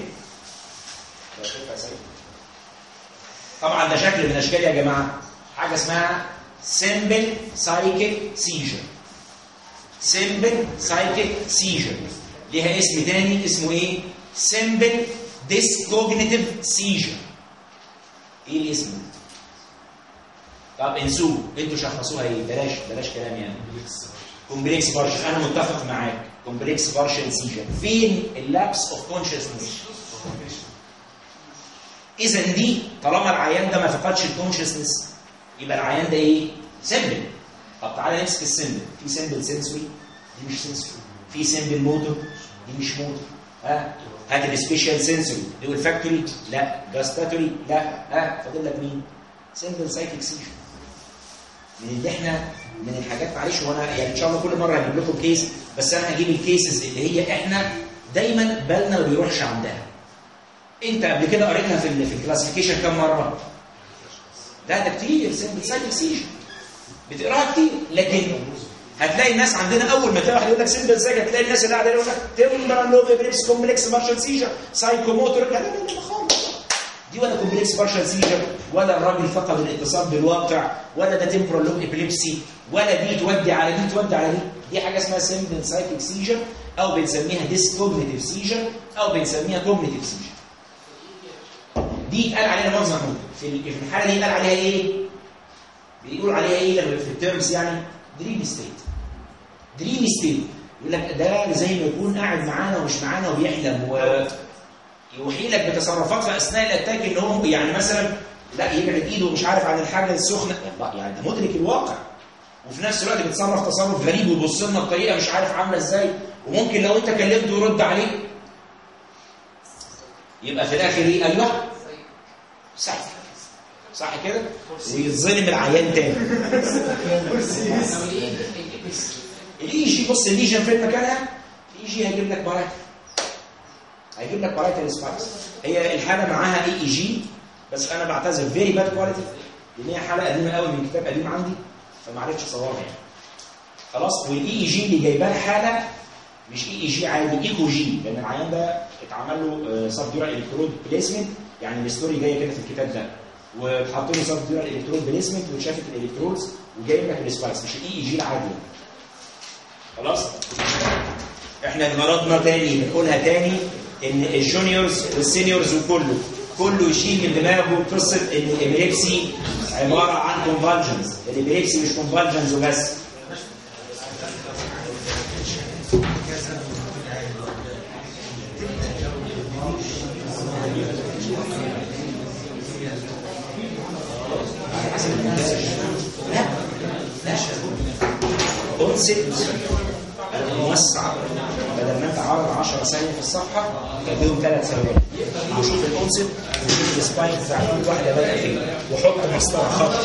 طبعا ده شكل من اشكال يا جماعه حاجه اسمها سيمبل سايكيك سيجر سيمبل سايكيك سيجر ليها اسم تاني اسمه ايه سيمبل ديسكوجنيتيف سيجر ايه الاسم ده طب انسوه انتوا شخصوها ايه بلاش بلاش كلام يعني كومبلكس بارشل انا متفق معاك كومبلكس بارشل سيجن فين اللابس اوف كونشسنس اذا دي طالما العيان ده ما فقدش الكونشسنس يبقى العيان ده ايه سيمبل طب تعالى نمسك السيمبل في سيمبل سنسوري دي مش سنسوري في سيمبل موتور دي مش موتور ها هات السبيشال سنسوري دي والفاكتوري لا جاستاتوري لا ها فاضل لك مين سيمبل سايكيك سيجن من اللي احنا من الحاجات معلش وانا يعني ان شاء الله كل مره هجيب لكم كيس بس انا هجيب الكيسز اللي هي احنا دايما بالنا ما بيروحش عندها انت قبل كده قريتها في ال في الكلاسيفيكيشن كام مره لا ده كتير سيمبل سايكيك سيجن بتقراها كتير لكن هتلاقي الناس عندنا اول ما تلاقي واحد يقول لك سيمبل سايكيك هتلاقي الناس اللي قاعده يقول لك تمبرال لوب بريبس كومبلكس مارشال سيجر سايكوموتور لا لا لا خالص دي ولا كومبلكس بارشال سيجر ولا الراجل فقد الاتصال بالواقع ولا ده تمبرال لوب ابيليبسي ولا دي تودي على دي تودي على دي دي حاجه اسمها سيمبل سايكيك سيجر او بنسميها ديسكوجنيتيف سيجر او بنسميها كوجنيتيف سيجر دي اتقال عليها لفظ محمود في في الحاله دي اتقال عليها ايه بيقول عليها ايه لما في الترمز يعني دريم ستيت دريم ستيت يقول لك ده زي ما يكون قاعد معانا ومش معانا وبيحلم و يوحي لك بتصرفات في اثناء الاتاك ان هو يعني مثلا لا يبعد ايده مش عارف عن الحاجه السخنه يعني انت مدرك الواقع وفي نفس الوقت بيتصرف تصرف غريب ويبص لنا بطريقه مش عارف عامله ازاي وممكن لو انت كلمته يرد عليك يبقى في الاخر ايه ايوه صح صح كده ويتظلم العيان تاني الاي جي بص الليجن فين مكانها الاي جي هيجيب لك برايت هيجيب لك برايت سبايكس هي الحاله معاها اي اي جي بس انا بعتذر فيري باد كواليتي لان هي حاله قديمه قوي من كتاب قديم عندي فما عرفتش اصورها يعني خلاص والاي اي جي اللي جايباها حاله مش اي اي جي عادي ايكو جي لان العيان ده اتعمل له سب ديورال الكترود بليسمنت يعني الستوري جايه كده في الكتاب ده واتحط له سب ديورال الكترود بليسمنت واتشافت الالكترودز وجايب لك السبايس مش الاي اي جي العادي خلاص احنا غرضنا تاني بنقولها تاني ان الجونيورز والسينيورز وكله كله يشيل من دماغه قصه ان الابيليبسي عباره عن كونفالجنز الابيليبسي مش كونفالجنز وبس لا لا كونسبت موسع بدل ما انت عارض 10 ثانيه في الصفحه خليهم ثلاث ثواني وشوف الكونسبت وشوف السبايك بتاع كل واحده بدأ فين وحط مسطره خط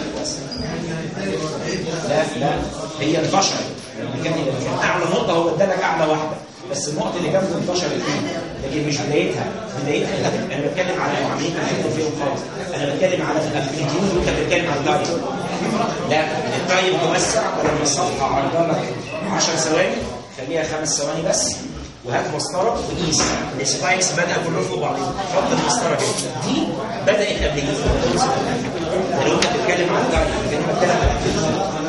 لا لا هي انتشرت لما كان كان اعلى نقطه هو ادالك اعلى واحده بس النقطه اللي جنبه انتشرت فيه لكن مش بدايتها بدايتها لا انا بتكلم على معاملين هنحكم فيهم خالص انا بتكلم على الامبليتيود وانت بتتكلم على التايم لا التايم توسع بدل ما الصفحه عرضها لك 10 ثواني خليها خمس ثواني بس وهات مسطره وقيس السبايكس بدا كلهم فوق بعضهم حط المسطره كده دي بدات قبل كده لو انت بتتكلم عن التايم لكن انا بتكلم على